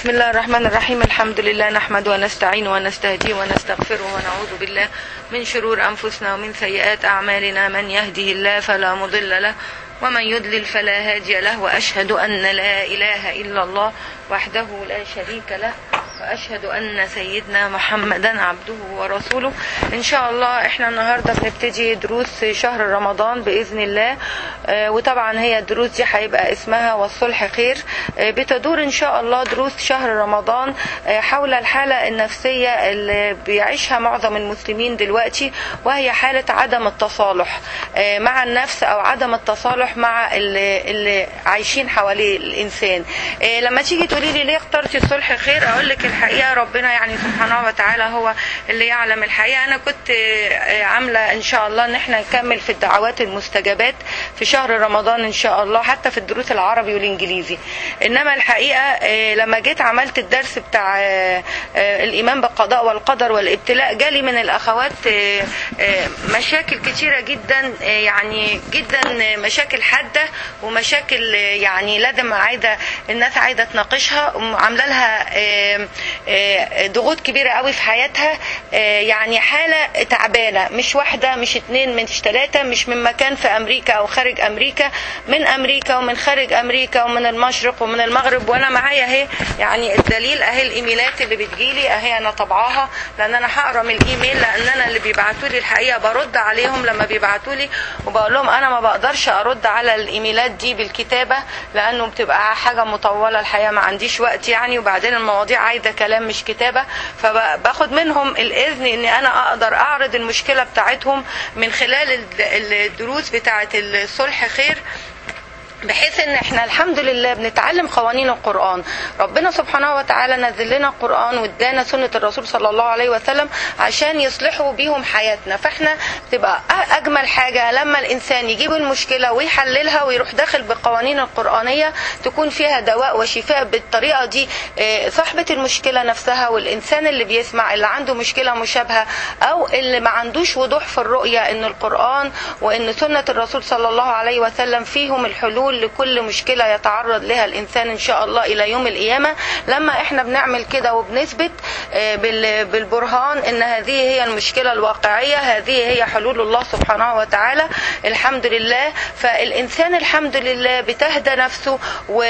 بسم الله الرحمن الرحيم الحمد لله نحمد ونستعين ونستهديه ونستغفره ونعوذ بالله من شرور أنفسنا ومن سيئات أعمالنا من يهده الله فلا مضل له ومن يضلل فلا هادي له وأشهد أن لا إله إلا الله وحده لا شريك له وأشهد أن سيدنا محمدا عبده ورسوله إن شاء الله إحنا النهاردة بنبتدي دروس شهر رمضان بإذن الله آه، وطبعا هي الدروس دي هيبقى اسمها والصلح خير آه، بتدور إن شاء الله دروس شهر رمضان آه، حول الحالة النفسية اللي بيعيشها معظم المسلمين دلوقتي وهي حالة عدم التصالح آه، مع النفس أو عدم التصالح مع اللي, اللي عايشين حواليه الإنسان آه، لما تيجي تقولي لي ليه اخترتي الصلح خير أقول لك الحقيقة ربنا يعني سبحانه وتعالى هو اللي يعلم الحقيقة أنا كنت آه، عاملة إن شاء الله إن احنا نكمل في الدعوات المستجابات في شهر رمضان إن شاء الله حتى في الدروس العربي والإنجليزي إنما الحقيقة آه، لما جيت عملت الدرس بتاع آه، آه، الإيمان بالقضاء والقدر والابتلاء جالي من الأخوات آه، آه، مشاكل كتيرة جدا آه، يعني جدا مشاكل حادة ومشاكل آه، يعني لازم عايزة الناس عايزة تناقشها وعاملة لها آه، آه، ضغوط كبيرة قوي في حياتها آه، يعني حالة تعبانة مش واحدة مش اتنين مش تلاتة مش من مكان في أمريكا أو خارج أمريكا من أمريكا ومن خارج أمريكا ومن المشرق ومن المغرب وأنا معايا أهي يعني الدليل أهي الإيميلات اللي بتجيلي أهي أنا طبعاها لأن أنا هقرا من الإيميل لأن أنا اللي بيبعتوا لي الحقيقة برد عليهم لما بيبعتوا لي وبقول لهم أنا ما بقدرش أرد على الإيميلات دي بالكتابة لأنه بتبقى حاجة مطولة الحقيقة ما عنديش وقت يعني وبعدين المواضيع عايزة كلام مش كتابة فباخد منهم الإذن إن أنا أقدر أعرض المشكلة بتاعتهم من خلال الد- الدروس بتاعت الصلح خير بحيث ان احنا الحمد لله بنتعلم قوانين القرآن ربنا سبحانه وتعالى نزل لنا القرآن وادانا سنة الرسول صلى الله عليه وسلم عشان يصلحوا بيهم حياتنا فاحنا تبقى اجمل حاجة لما الانسان يجيب المشكلة ويحللها ويروح داخل بالقوانين القرآنية تكون فيها دواء وشفاء بالطريقة دي آه، صاحبة المشكلة نفسها والانسان اللي بيسمع اللي عنده مشكلة مشابهة او اللي ما عندوش وضوح في الرؤية ان القرآن وان سنة الرسول صلى الله عليه وسلم فيهم الحلول لكل مشكلة يتعرض لها الانسان ان شاء الله الى يوم القيامة لما احنا بنعمل كده وبنثبت آه، بال- بالبرهان ان هذه هي المشكلة الواقعية هذه هي حلول الله سبحانه وتعالى الحمد لله فالانسان الحمد لله بتهدى نفسه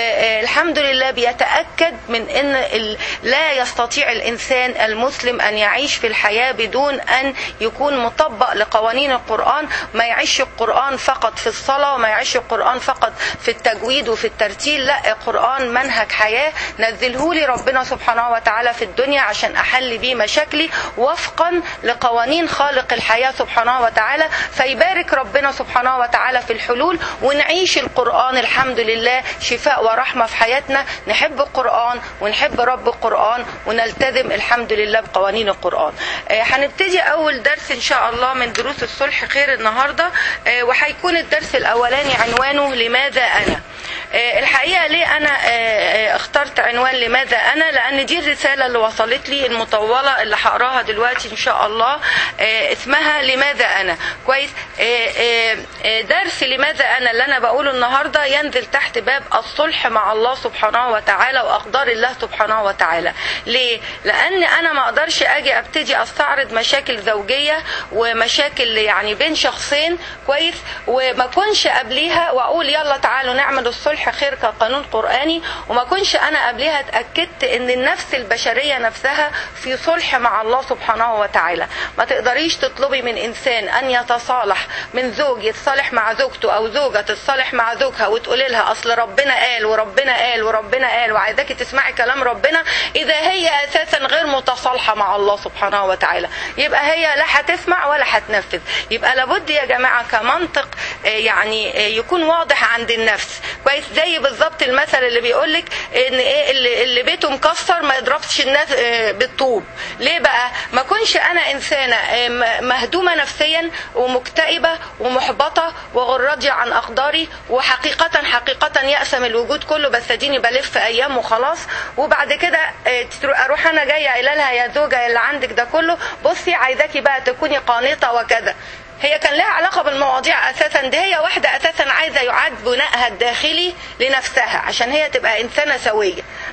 والحمد لله بيتأكد من ان ال- لا يستطيع الانسان المسلم ان يعيش في الحياة بدون ان يكون مطبق لقوانين القرآن ما يعيش القرآن فقط في الصلاة وما يعيش القرآن فقط في التجويد وفي الترتيل لا القرآن منهج حياة نزله لي ربنا سبحانه وتعالى في الدنيا عشان أحل بيه مشاكلي وفقا لقوانين خالق الحياة سبحانه وتعالى فيبارك ربنا سبحانه وتعالى في الحلول ونعيش القرآن الحمد لله شفاء ورحمة في حياتنا نحب القرآن ونحب رب القرآن ونلتزم الحمد لله بقوانين القرآن آه، هنبتدي أول درس إن شاء الله من دروس الصلح خير النهاردة آه، وهيكون الدرس الأولاني عنوانه لماذا أنا آه، الحقيقة ليه أنا آه، آه، اخترت عنوان لماذا أنا لأن دي الرسالة اللي وصلت لي المطولة اللي هقراها دلوقتي إن شاء الله آه، اسمها لماذا أنا كويس آه، آه، آه، درس لماذا أنا اللي أنا بقوله النهاردة ينزل تحت باب الصلح مع الله سبحانه وتعالى وأقدار الله سبحانه وتعالى ليه؟ لأن أنا ما أقدرش أجي أبتدي أستعرض مشاكل زوجية ومشاكل يعني بين شخصين كويس وما كنش قبليها وأقول يلا تعالوا نعمل الصلح خير كقانون قرآني وما كنش أنا قبليها اتأكدت إن النفس البشرية نفسها في صلح مع الله سبحانه وتعالى ما تقدريش تطلبي من إنسان أن يتصالح من زوج يتصالح مع زوجته أو زوجة تتصالح مع زوجها وتقولي لها أصل ربنا قال وربنا قال وربنا قال وعايزاكي تسمعي كلام ربنا إذا هي أساسا غير متصالحة مع الله سبحانه وتعالى يبقى هي لا هتسمع ولا هتنفذ يبقى لابد يا جماعة كمنطق آه، يعني آه، يكون واضح عند النفس كويس زي بالظبط المثل اللي بيقولك ان ايه اللي, اللي بيته مكسر ما يضربش الناس آه، بالطوب ليه بقى ما كنش انا انسانة آه، م- مهدومة نفسيا ومكتئبة ومحبطة وغراضية عن اقداري وحقيقة حقيقة يأسم الوجود كله بس اديني بلف ايام وخلاص وبعد كده آه، ترو- اروح انا جاية قايله لها يا زوجة اللي عندك ده كله بصي عايزاكي بقى تكوني قانطة وكذا هي كان لها علاقة بالمواضيع أساسا دي هي واحدة أساسا عايزة يعاد بنائها الداخلي لنفسها عشان هي تبقى إنسانة سوية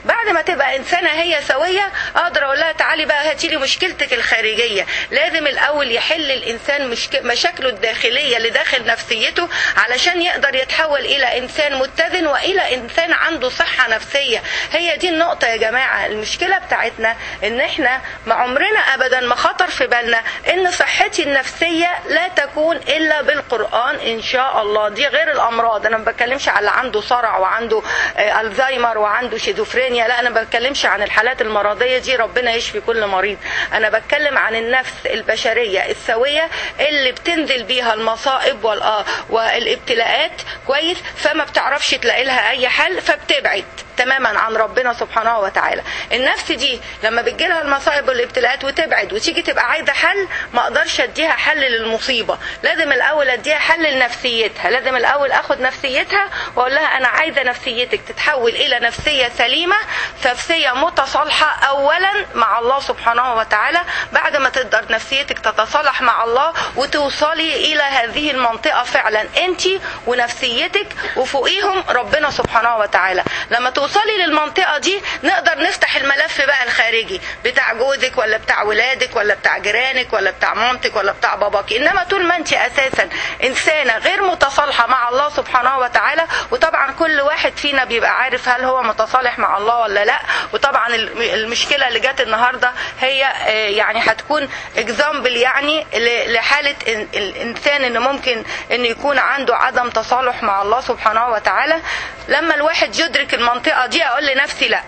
بعد ما تبقى انسانه هي سويه اقدر اقول لها تعالي بقى هاتي لي مشكلتك الخارجيه لازم الاول يحل الانسان مشك... مشاكله الداخليه اللي داخل نفسيته علشان يقدر يتحول الى انسان متزن والى انسان عنده صحه نفسيه هي دي النقطه يا جماعه المشكله بتاعتنا ان احنا ما عمرنا ابدا ما خطر في بالنا ان صحتي النفسيه لا تكون الا بالقران ان شاء الله دي غير الامراض انا ما بتكلمش على اللي عنده صرع وعنده آه، الزهايمر وعنده شيزوفرينيا لا انا ما بتكلمش عن الحالات المرضيه دي ربنا يشفي كل مريض انا بتكلم عن النفس البشريه السويه اللي بتنزل بيها المصائب والآ- والابتلاءات كويس فما بتعرفش تلاقي لها اي حل فبتبعد تماما عن ربنا سبحانه وتعالى النفس دي لما بتجيلها المصائب والابتلاءات وتبعد وتيجي تبقى عايزه حل ما اقدرش اديها حل للمصيبه لازم الاول اديها حل لنفسيتها لازم الاول اخد نفسيتها واقول لها انا عايزه نفسيتك تتحول الى نفسيه سليمه نفسيه متصالحه اولا مع الله سبحانه وتعالى بعد ما تقدر نفسيتك تتصالح مع الله وتوصلي الى هذه المنطقه فعلا انت ونفسيتك وفوقيهم ربنا سبحانه وتعالى لما توصلي للمنطقه دي نقدر نفتح الملف بقى الخارجي بتاع جوزك ولا بتاع ولادك ولا بتاع جيرانك ولا بتاع مامتك ولا بتاع باباك انما طول ما انت اساسا انسانه غير متصالحه مع الله سبحانه وتعالى وطبعا كل واحد فينا بيبقى عارف هل هو متصالح مع الله ولا لا وطبعا الم- المشكله اللي جت النهارده هي آه، يعني هتكون اكزامبل يعني ل- لحاله ال- الانسان ان ممكن ان يكون عنده عدم تصالح مع الله سبحانه وتعالى لما الواحد يدرك المنطقه دي اقول لنفسي لا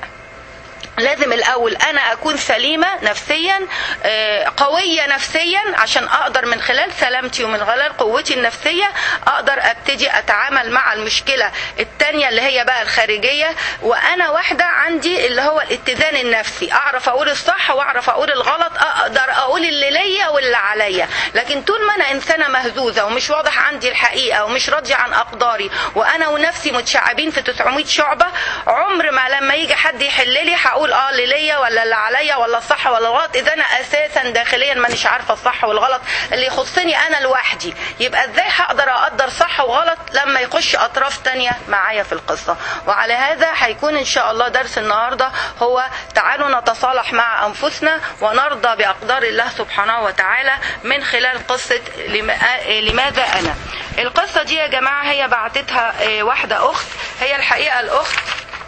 لازم الاول انا اكون سليمه نفسيا آه، قويه نفسيا عشان اقدر من خلال سلامتي ومن خلال قوتي النفسيه اقدر ابتدي اتعامل مع المشكله التانية اللي هي بقى الخارجيه وانا واحده عندي اللي هو الاتزان النفسي اعرف اقول الصح واعرف اقول الغلط اقدر اقول اللي ليا واللي عليا لكن طول ما انا انسانه مهزوزه ومش واضح عندي الحقيقه ومش راضيه عن اقداري وانا ونفسي متشعبين في 900 شعبه عمر ما لما يجي حد يحل لي هقول اه اللي ليا ولا اللي عليا ولا الصح ولا الغلط اذا انا اساسا داخليا مانيش عارفه الصح والغلط اللي يخصني انا لوحدي يبقى ازاي هقدر اقدر صح وغلط لما يخش اطراف تانية معايا في القصه وعلى هذا هيكون ان شاء الله درس النهارده هو تعالوا نتصالح مع انفسنا ونرضى باقدار الله سبحانه وتعالى من خلال قصه لم- آه، لماذا انا القصه دي يا جماعه هي بعتتها آه، واحده اخت هي الحقيقه الاخت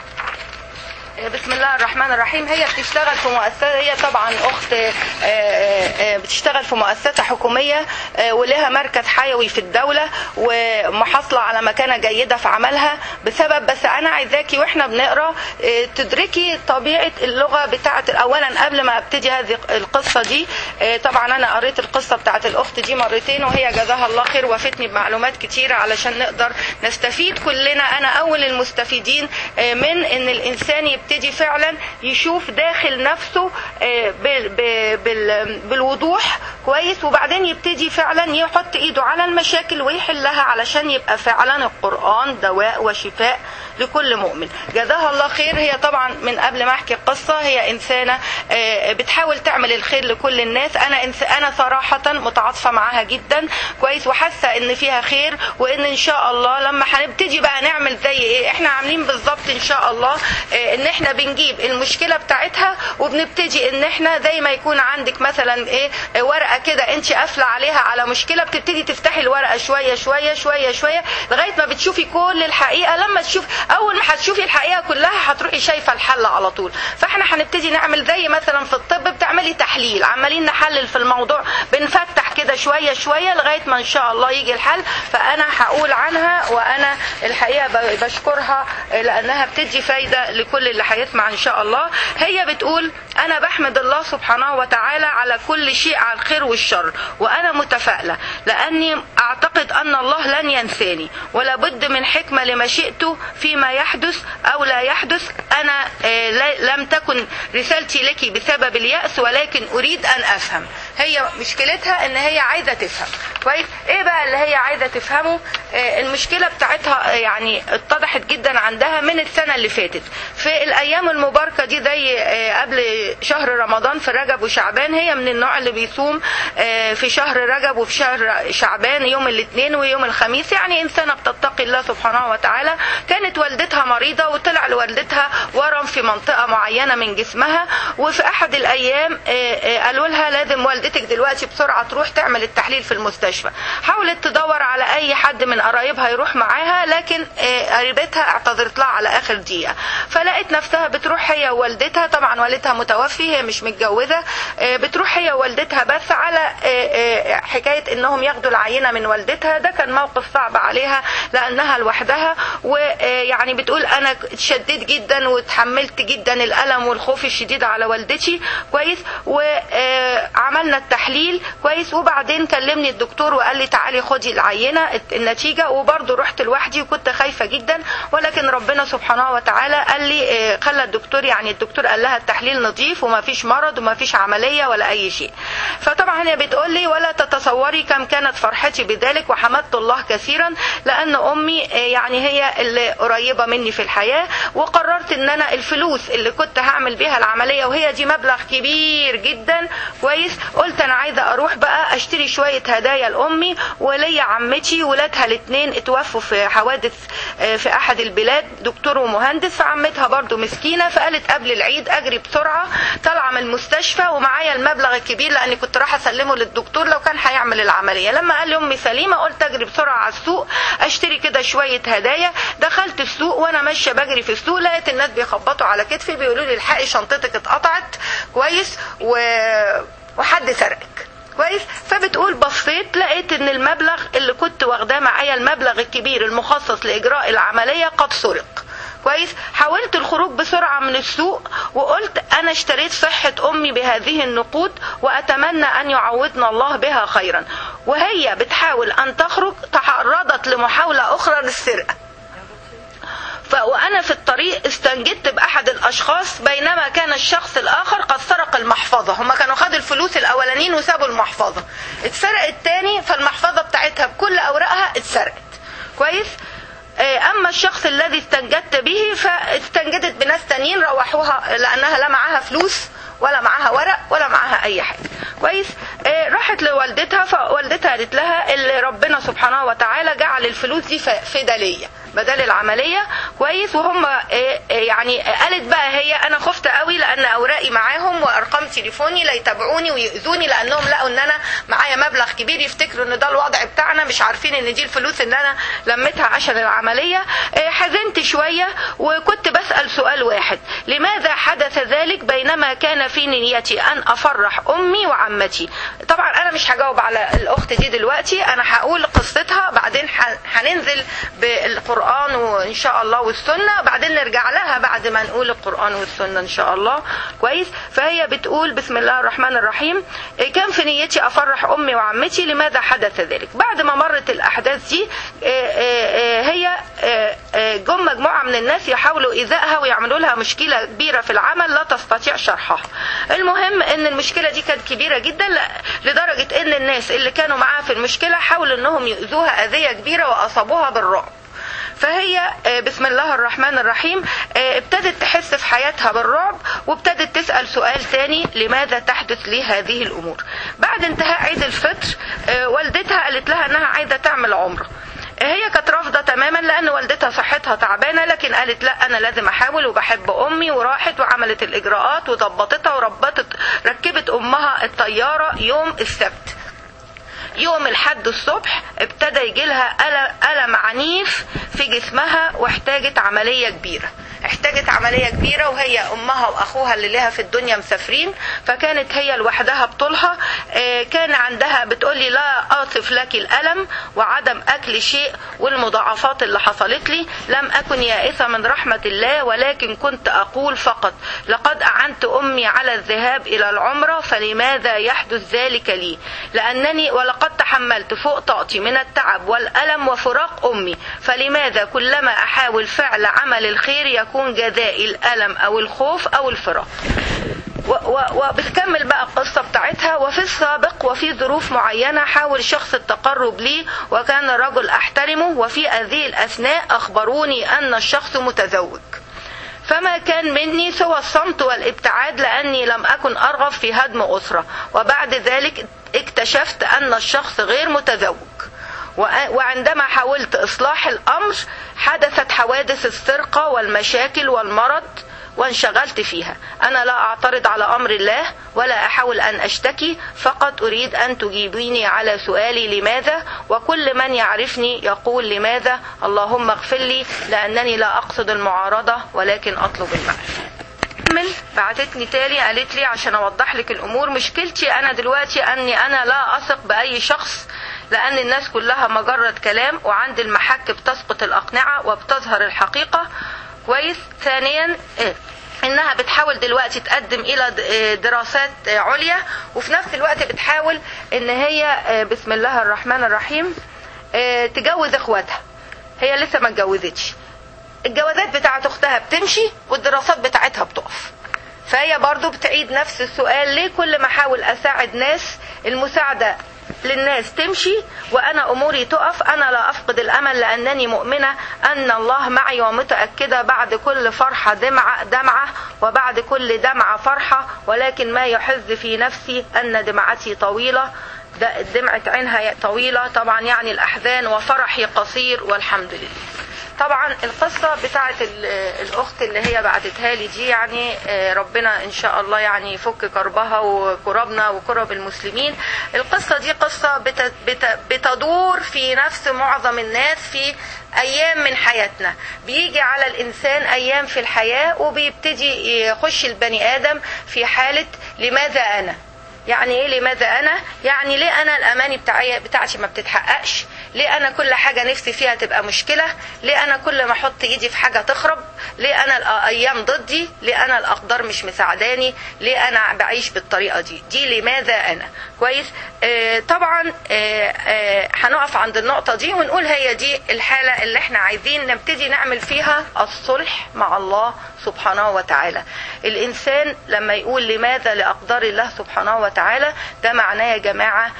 بسم الله الرحمن الرحيم هي بتشتغل في مؤسسة هي طبعا أخت آه، آه، بتشتغل في مؤسسة حكومية آه، ولها مركز حيوي في الدولة ومحصلة على مكانة جيدة في عملها بسبب بس أنا عايزاكي وإحنا بنقرا آه، تدركي طبيعة اللغة بتاعة أولا قبل ما أبتدي هذه القصة دي آه، طبعا أنا قريت القصة بتاعة الأخت دي مرتين وهي جزاها الله خير وفتني بمعلومات كتيرة علشان نقدر نستفيد كلنا أنا أول المستفيدين آه، من إن الإنسان يبتدي فعلا يشوف داخل نفسه آه، بال- ب- بال- بالوضوح كويس وبعدين يبتدي فعلا يحط ايده على المشاكل ويحلها علشان يبقى فعلا القرآن دواء وشفاء لكل مؤمن جزاها الله خير هي طبعا من قبل ما احكي القصة هي انسانة آه، بتحاول تعمل الخير لكل الناس انا إنس انا صراحة متعاطفة معاها جدا كويس وحاسة ان فيها خير وان ان شاء الله لما هنبتدي بقى نعمل زي ايه احنا عاملين بالظبط ان شاء الله آه، ان احنا بنجيب المشكلة بتاعتها وبنبتدي ان احنا زي ما يكون عندك مثلا ايه آه، ورقة كده انت قافلة عليها على مشكلة بتبتدي تفتحي الورقة شوية شوية شوية شوية لغاية ما بتشوفي كل الحقيقة لما تشوف اول ما هتشوفي الحقيقة كلها هتروحي شايفة الحل على طول فاحنا هنبتدي نعمل زي مثلا في الطب بتعملي تحليل عمالين نحلل في الموضوع بنفتح كده شوية شوية لغاية ما ان شاء الله يجي الحل فانا هقول عنها وانا الحقيقة ب- بشكرها لانها بتدي فايدة لكل اللي هيسمع ان شاء الله هي بتقول انا بحمد الله سبحانه وتعالى على كل شيء على الخير والشر وانا متفائلة لاني اعتقد ان الله لن ينساني ولا بد من حكمة لما شئت فيما يحدث او لا يحدث انا آه، لا- لم تكن رسالتي لك بسبب اليأس ولكن اريد ان افهم هي مشكلتها ان هي عايزه تفهم كويس ايه بقى اللي هي عايزه تفهمه آه، المشكله بتاعتها آه، يعني اتضحت جدا عندها من السنه اللي فاتت في الايام المباركه دي زي آه، قبل شهر رمضان في رجب وشعبان هي من النوع اللي بيصوم آه، في شهر رجب وفي شهر شعبان يوم الاثنين ويوم الخميس يعني انسانه بتتقي الله سبحانه وتعالى كانت والدتها مريضه وطلع لوالدتها ورم في منطقه معينه من جسمها وفي احد الايام آه، آه، قالوا لها لازم والدتك دلوقتي بسرعه تروح تعمل التحليل في المستشفى حاولت تدور على اي حد من قرايبها يروح معاها لكن آه، قريبتها اعتذرت لها على اخر دقيقه فلقيت نفسها بتروح هي ووالدتها طبعا والدتها متوفي هي مش متجوزه آه، بتروح هي ووالدتها بس على آه، آه، حكايه انهم ياخدوا العينه من والدتها ده كان موقف صعب عليها لانها لوحدها ويعني بتقول انا اتشددت جدا وتحملت جدا الالم والخوف الشديد على والدتي كويس وعملنا التحليل كويس وبعدين كلمني الدكتور وقال لي تعالي خدي العينه النتيجه وبرضه رحت لوحدي وكنت خايفه جدا ولكن ربنا سبحانه وتعالى قال لي آه، خلى الدكتور يعني الدكتور قال لها التحليل نظيف وما فيش مرض وما فيش عمليه ولا اي شيء فطبعا هي بتقول لي ولا تتصوري كم كانت فرحتي بذلك وحمدت الله كثيرا لان امي آه، يعني هي اللي قريبه مني في الحياه وقررت ان انا الفلوس اللي كنت هعمل بيها العمليه وهي دي مبلغ كبير جدا كويس قلت انا عايزه اروح بقى اشتري شويه هدايا لامي وليا عمتي ولادها الاثنين اتوفوا في حوادث آه، في احد البلاد دكتور ومهندس فعمتها برضو مسكينه فقالت قبل العيد اجري بسرعه طالعه من المستشفى ومعايا المبلغ الكبير لاني كنت رايحه اسلمه للدكتور لو كان هيعمل العمليه لما قال لي امي سليمه قلت اجري بسرعه على السوق اشتري كده شويه هدايا دخلت السوق وانا ماشيه بجري في السوق لقيت الناس بيخبطوا على كتفي بيقولوا لي الحقي شنطتك اتقطعت كويس و... وحد سرقك كويس فبتقول بصيت لقيت ان المبلغ اللي كنت واخداه معايا المبلغ الكبير المخصص لاجراء العمليه قد سرق كويس حاولت الخروج بسرعة من السوق وقلت أنا اشتريت صحة أمي بهذه النقود وأتمنى أن يعوضنا الله بها خيرا وهي بتحاول أن تخرج تعرضت لمحاولة أخرى للسرقة ف... وأنا في الطريق استنجدت بأحد الأشخاص بينما كان الشخص الآخر قد سرق المحفظة هما كانوا خدوا الفلوس الأولانيين وسابوا المحفظة اتسرق التاني فالمحفظة بتاعتها بكل أوراقها اتسرقت كويس آه، اما الشخص الذي استنجدت به فاستنجدت بناس تانيين روحوها لانها لا معاها فلوس ولا معاها ورق ولا معاها اي حاجه كويس آه، راحت لوالدتها فوالدتها قالت لها اللي ربنا سبحانه وتعالى جعل الفلوس دي ف- فداليه بدل العمليه كويس وهم آه، آه، يعني قالت بقى هي انا خفت قوي لان اوراقي معاهم وارقام تليفوني لا يتابعوني ويؤذوني لانهم لقوا ان انا معايا مبلغ كبير يفتكروا ان ده الوضع بتاعنا مش عارفين ان دي الفلوس اللي انا لميتها عشان العمليه آه، حزنت شويه وكنت بسال سؤال واحد لماذا حدث ذلك بينما كان في نيتي ان افرح امي وعمتي طبعا انا مش هجاوب على الاخت دي دلوقتي انا هقول قصتها بعدين ح- هننزل بالقران وان شاء الله والسنه بعدين نرجع لها بعد ما نقول القران والسنه ان شاء الله كويس فهي بتقول بسم الله الرحمن الرحيم إيه كان في نيتي افرح امي وعمتي لماذا حدث ذلك بعد ما مرت الاحداث دي إيه إيه إيه هي إيه إيه جم مجموعه من الناس يحاولوا ايذائها ويعملوا لها مشكله كبيره في العمل لا تستطيع شرحها المهم ان المشكله دي كانت كبيره جدا ل- لدرجه ان الناس اللي كانوا معاها في المشكله حاولوا انهم يؤذوها اذيه كبيره واصابوها بالرعب فهي آه، بسم الله الرحمن الرحيم آه، ابتدت تحس في حياتها بالرعب وابتدت تسأل سؤال ثاني لماذا تحدث لي هذه الأمور بعد انتهاء عيد الفطر آه، والدتها قالت لها أنها عايزة تعمل عمرة هي كانت رافضة تماما لأن والدتها صحتها تعبانة لكن قالت لا أنا لازم أحاول وبحب أمي وراحت وعملت الإجراءات وظبطتها وربطت ركبت أمها الطيارة يوم السبت يوم الحد الصبح ابتدى يجي لها ألم عنيف في جسمها واحتاجت عملية كبيرة احتاجت عملية كبيرة وهي أمها وأخوها اللي لها في الدنيا مسافرين فكانت هي لوحدها بطولها اه كان عندها بتقولي لا أصف لك الألم وعدم أكل شيء والمضاعفات اللي حصلت لي لم أكن يائسة من رحمة الله ولكن كنت أقول فقط لقد أعنت أمي على الذهاب إلى العمرة فلماذا يحدث ذلك لي لأنني ولقد تحملت فوق طاقتي من التعب والألم وفراق أمي فلماذا كلما أحاول فعل عمل الخير يكون جزائي الألم أو الخوف أو الفراق و- و- وبتكمل بقى القصة بتاعتها وفي السابق وفي ظروف معينة حاول شخص التقرب لي وكان الرجل أحترمه وفي هذه الأثناء أخبروني أن الشخص متزوج فما كان مني سوى الصمت والابتعاد لأني لم أكن أرغب في هدم أسرة وبعد ذلك اكتشفت أن الشخص غير متزوج وأ- وعندما حاولت إصلاح الأمر حدثت حوادث السرقة والمشاكل والمرض وانشغلت فيها أنا لا أعترض على أمر الله ولا أحاول أن أشتكي فقط أريد أن تجيبيني على سؤالي لماذا وكل من يعرفني يقول لماذا اللهم اغفر لي لأنني لا أقصد المعارضة ولكن أطلب المعرفة من بعتتني تاني قالت لي عشان اوضح لك الامور مشكلتي انا دلوقتي اني انا لا اثق باي شخص لان الناس كلها مجرد كلام وعند المحك بتسقط الاقنعه وبتظهر الحقيقه كويس ثانيا إيه؟ انها بتحاول دلوقتي تقدم الى د- إيه دراسات إيه عليا وفي نفس الوقت بتحاول ان هي إيه بسم الله الرحمن الرحيم إيه تجوز اخواتها هي لسه ما اتجوزتش الجوازات بتاعت اختها بتمشي والدراسات بتاعتها بتقف فهي برضو بتعيد نفس السؤال ليه كل ما احاول اساعد ناس المساعدة للناس تمشي وانا اموري تقف انا لا افقد الامل لانني مؤمنة ان الله معي ومتأكدة بعد كل فرحة دمعة دمعة وبعد كل دمعة فرحة ولكن ما يحز في نفسي ان دمعتي طويلة د- دمعة عينها طويلة طبعا يعني الاحزان وفرحي قصير والحمد لله طبعا القصة بتاعت ال- الأخت اللي هي بعتتها لي دي يعني آه، ربنا إن شاء الله يعني يفك كربها وكربنا وكرب المسلمين القصة دي قصة بت- بت- بتدور في نفس معظم الناس في أيام من حياتنا بيجي على الإنسان أيام في الحياة وبيبتدي يخش البني آدم في حالة لماذا أنا يعني ايه لماذا انا يعني ليه انا الاماني بتاعي بتاعتي ما بتتحققش ليه انا كل حاجه نفسي فيها تبقى مشكله ليه انا كل ما احط ايدي في حاجه تخرب ليه انا الايام ضدي ليه انا الاقدار مش مساعداني ليه انا بعيش بالطريقه دي دي لماذا انا كويس آه طبعا آه آه هنقف عند النقطه دي ونقول هي دي الحاله اللي احنا عايزين نبتدي نعمل فيها الصلح مع الله سبحانه وتعالى الانسان لما يقول لماذا لاقدار الله سبحانه وتعالى ده معناه يا جماعه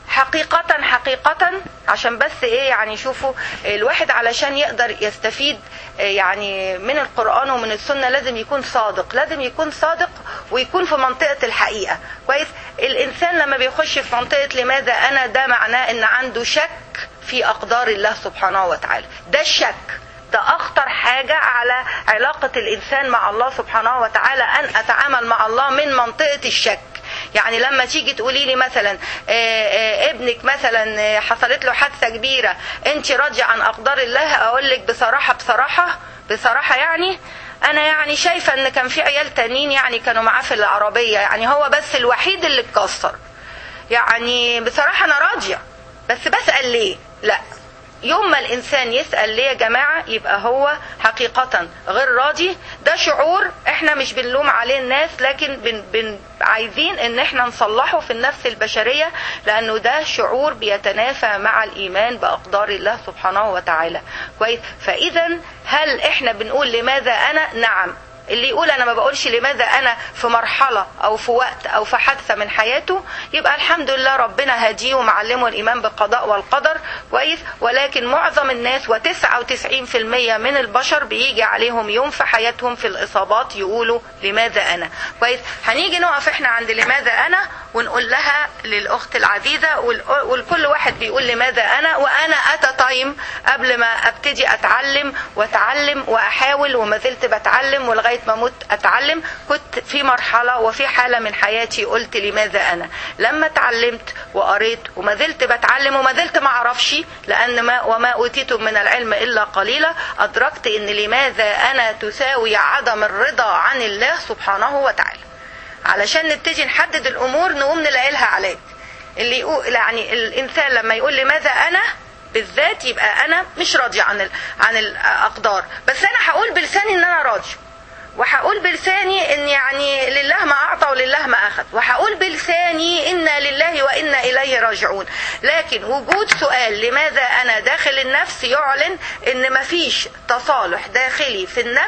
حقيقة حقيقة عشان بس ايه يعني شوفوا الواحد علشان يقدر يستفيد آه، يعني من القرآن ومن السنة لازم يكون صادق لازم يكون صادق ويكون في منطقة الحقيقة كويس الانسان لما بيخش في منطقة لماذا انا ده معناه ان عنده شك في اقدار الله سبحانه وتعالى ده الشك ده اخطر حاجة على علاقة الانسان مع الله سبحانه وتعالى ان اتعامل مع الله من منطقة الشك يعني لما تيجي تقولي لي مثلا آه، آه، ابنك مثلا آه، حصلت له حادثة كبيرة انت راضية عن اقدار الله اقول لك بصراحة بصراحة بصراحة يعني انا يعني شايفة ان كان في عيال تانيين يعني كانوا معاه في العربية يعني هو بس الوحيد اللي اتكسر يعني بصراحة انا راضية بس بسأل ليه لا يوم ما الانسان يسال ليه يا جماعه يبقى هو حقيقه غير راضي ده شعور احنا مش بنلوم عليه الناس لكن بن بن عايزين ان احنا نصلحه في النفس البشريه لانه ده شعور بيتنافى مع الايمان باقدار الله سبحانه وتعالى كويس فاذا هل احنا بنقول لماذا انا نعم اللي يقول انا ما بقولش لماذا انا في مرحله او في وقت او في حادثه من حياته يبقى الحمد لله ربنا هديه ومعلمه الايمان بالقضاء والقدر كويس ولكن معظم الناس و99% من البشر بيجي عليهم يوم في حياتهم في الاصابات يقولوا لماذا انا كويس هنيجي نقف احنا عند لماذا انا ونقول لها للاخت العزيزه وال- والكل واحد بيقول لماذا انا وانا اتى تايم قبل ما ابتدي اتعلم واتعلم واحاول وما زلت بتعلم ولغايه ما اموت اتعلم كنت في مرحله وفي حاله من حياتي قلت لماذا انا لما اتعلمت وقريت وما زلت بتعلم وما زلت ما اعرفش لان ما وما اوتيتم من العلم الا قليلا ادركت ان لماذا انا تساوي عدم الرضا عن الله سبحانه وتعالى علشان نبتدي نحدد الامور نقوم نلاقي لها علاج اللي يقول يعني الانسان لما يقول لماذا انا بالذات يبقى انا مش راضي عن ال- عن الاقدار بس انا هقول بلساني ان انا راضي وهقول بلساني ان يعني لله ما اعطى ولله ما اخذ وهقول بلساني انا لله وانا اليه راجعون لكن وجود سؤال لماذا انا داخل النفس يعلن ان مفيش تصالح داخلي في النفس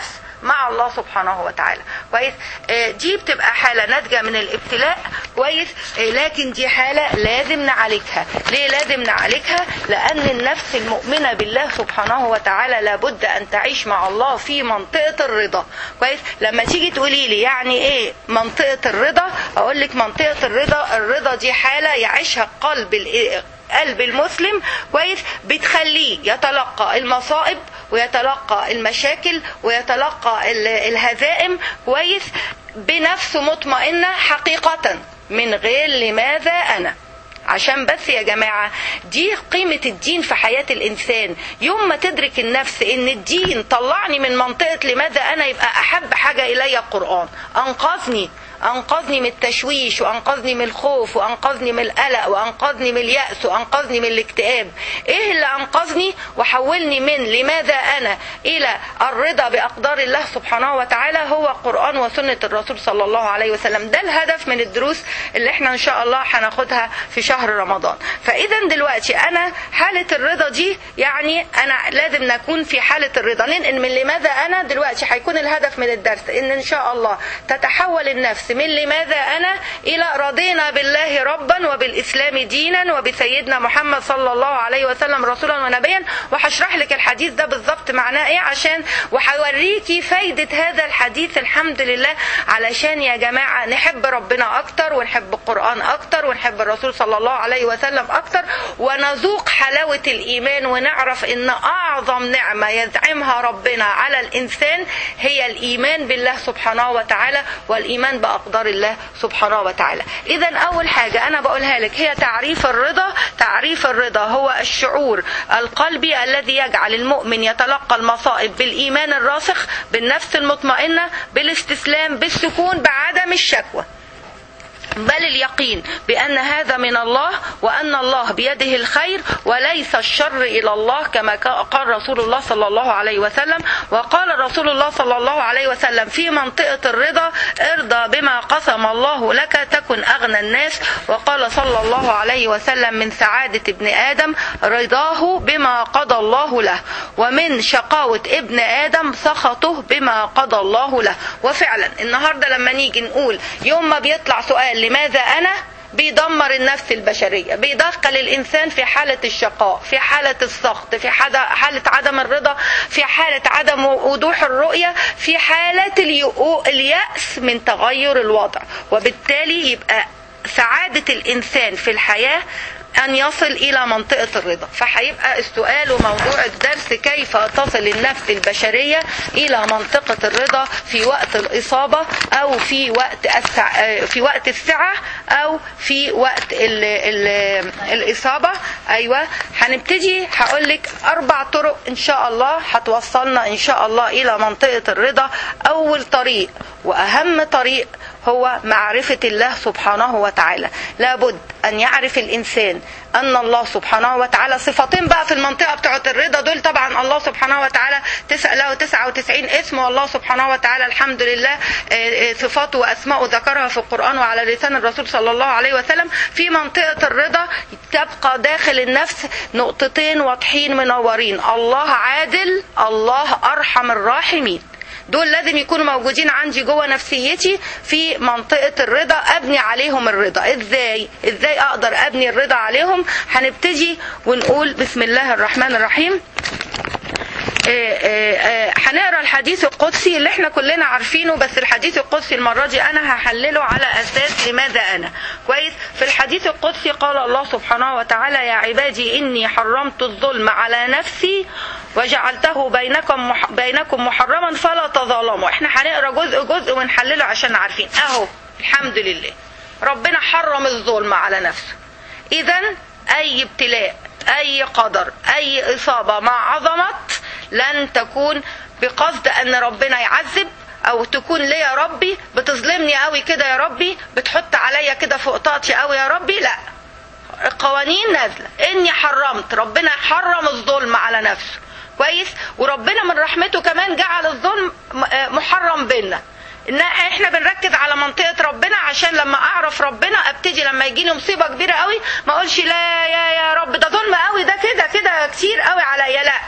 مع الله سبحانه وتعالى كويس آه، دي بتبقى حاله ناتجه من الابتلاء كويس آه، لكن دي حاله لازم نعالجها ليه لازم نعالجها لان النفس المؤمنه بالله سبحانه وتعالى لابد ان تعيش مع الله في منطقه الرضا كويس لما تيجي تقولي لي يعني ايه منطقه الرضا اقول لك منطقه الرضا الرضا دي حاله يعيشها قلب ال- قلب المسلم كويس بتخليه يتلقى المصائب ويتلقى المشاكل ويتلقى ال- الهزائم كويس بنفس مطمئنة حقيقة من غير لماذا أنا عشان بس يا جماعة دي قيمة الدين في حياة الإنسان يوم ما تدرك النفس إن الدين طلعني من منطقة لماذا أنا يبقى أحب حاجة إلي القرآن أنقذني أنقذني من التشويش وأنقذني من الخوف وأنقذني من القلق وأنقذني من اليأس وأنقذني من الاكتئاب إيه اللي أنقذني وحولني من لماذا أنا إلى الرضا بأقدار الله سبحانه وتعالى هو القرآن وسنة الرسول صلى الله عليه وسلم ده الهدف من الدروس اللي احنا إن شاء الله هناخدها في شهر رمضان فإذا دلوقتي أنا حالة الرضا دي يعني أنا لازم نكون في حالة الرضا ننقل من لماذا أنا دلوقتي هيكون الهدف من الدرس إن إن شاء الله تتحول النفس من لماذا أنا إلى رضينا بالله ربا وبالإسلام دينا وبسيدنا محمد صلى الله عليه وسلم رسولا ونبيا وهشرح لك الحديث ده بالظبط معناه إيه عشان وهوريكي فايدة هذا الحديث الحمد لله علشان يا جماعة نحب ربنا أكتر ونحب القرآن أكتر ونحب الرسول صلى الله عليه وسلم أكتر ونذوق حلاوة الإيمان ونعرف إن أعظم نعمة ينعمها ربنا على الإنسان هي الإيمان بالله سبحانه وتعالى والإيمان بأقدار الله سبحانه وتعالى إذا أول حاجة أنا بقولها لك هي تعريف الرضا تعريف الرضا هو الشعور القلبي الذي يجعل المؤمن يتلقى المصائب بالإيمان الراسخ بالنفس المطمئنة بالاستسلام بالسكون بعدم الشكوى بل اليقين بأن هذا من الله وأن الله بيده الخير وليس الشر إلى الله كما قال رسول الله صلى الله عليه وسلم وقال رسول الله صلى الله عليه وسلم في منطقة الرضا ارضى بما قسم الله لك تكن أغنى الناس وقال صلى الله عليه وسلم من سعادة ابن آدم رضاه بما قضى الله له ومن شقاوة ابن آدم سخطه بما قضى الله له وفعلا النهاردة لما نيجي نقول يوم ما بيطلع سؤال لماذا أنا بيدمر النفس البشرية بيدخل الإنسان في حالة الشقاء في حالة السخط في حالة عدم الرضا في حالة عدم وضوح الرؤية في حالة اليأس من تغير الوضع وبالتالي يبقى سعادة الإنسان في الحياة أن يصل إلى منطقة الرضا فهيبقى السؤال وموضوع الدرس كيف تصل النفس البشرية إلى منطقة الرضا في وقت الإصابة أو في وقت السع... في وقت السعة أو في وقت ال... ال... الإصابة أيوة هنبتدي هقول لك أربع طرق إن شاء الله هتوصلنا إن شاء الله إلى منطقة الرضا أول طريق وأهم طريق هو معرفة الله سبحانه وتعالى لابد أن يعرف الإنسان أن الله سبحانه وتعالى صفتين بقى في المنطقة بتاعة الرضا دول طبعا الله سبحانه وتعالى له 99 اسم والله سبحانه وتعالى الحمد لله صفاته وأسماءه ذكرها في القرآن وعلى لسان الرسول صلى الله عليه وسلم في منطقة الرضا تبقى داخل النفس نقطتين واضحين منورين الله عادل الله أرحم الراحمين دول لازم يكونوا موجودين عندي جوه نفسيتي في منطقة الرضا ابني عليهم الرضا ازاي ازاي اقدر ابني الرضا عليهم هنبتدي ونقول بسم الله الرحمن الرحيم هنقرا الحديث القدسي اللي احنا كلنا عارفينه بس الحديث القدسي المره دي انا هحلله على اساس لماذا انا كويس في الحديث القدسي قال الله سبحانه وتعالى يا عبادي اني حرمت الظلم على نفسي وجعلته بينكم مح... بينكم محرما فلا تظالموا احنا هنقرا جزء جزء ونحلله عشان عارفين اهو الحمد لله ربنا حرم الظلم على نفسه اذا اي ابتلاء اي قدر اي اصابه مع عظمت لن تكون بقصد ان ربنا يعذب او تكون لي يا ربي بتظلمني قوي كده يا ربي بتحط عليا كده فوق طاقتي قوي يا ربي لا القوانين نازله اني حرمت ربنا حرم الظلم على نفسه كويس وربنا من رحمته كمان جعل الظلم محرم بينا ان احنا بنركز على منطقه ربنا عشان لما اعرف ربنا ابتدي لما يجيني مصيبه كبيره قوي ما اقولش لا يا يا رب ده ظلم قوي ده كده كده كتير قوي عليا لا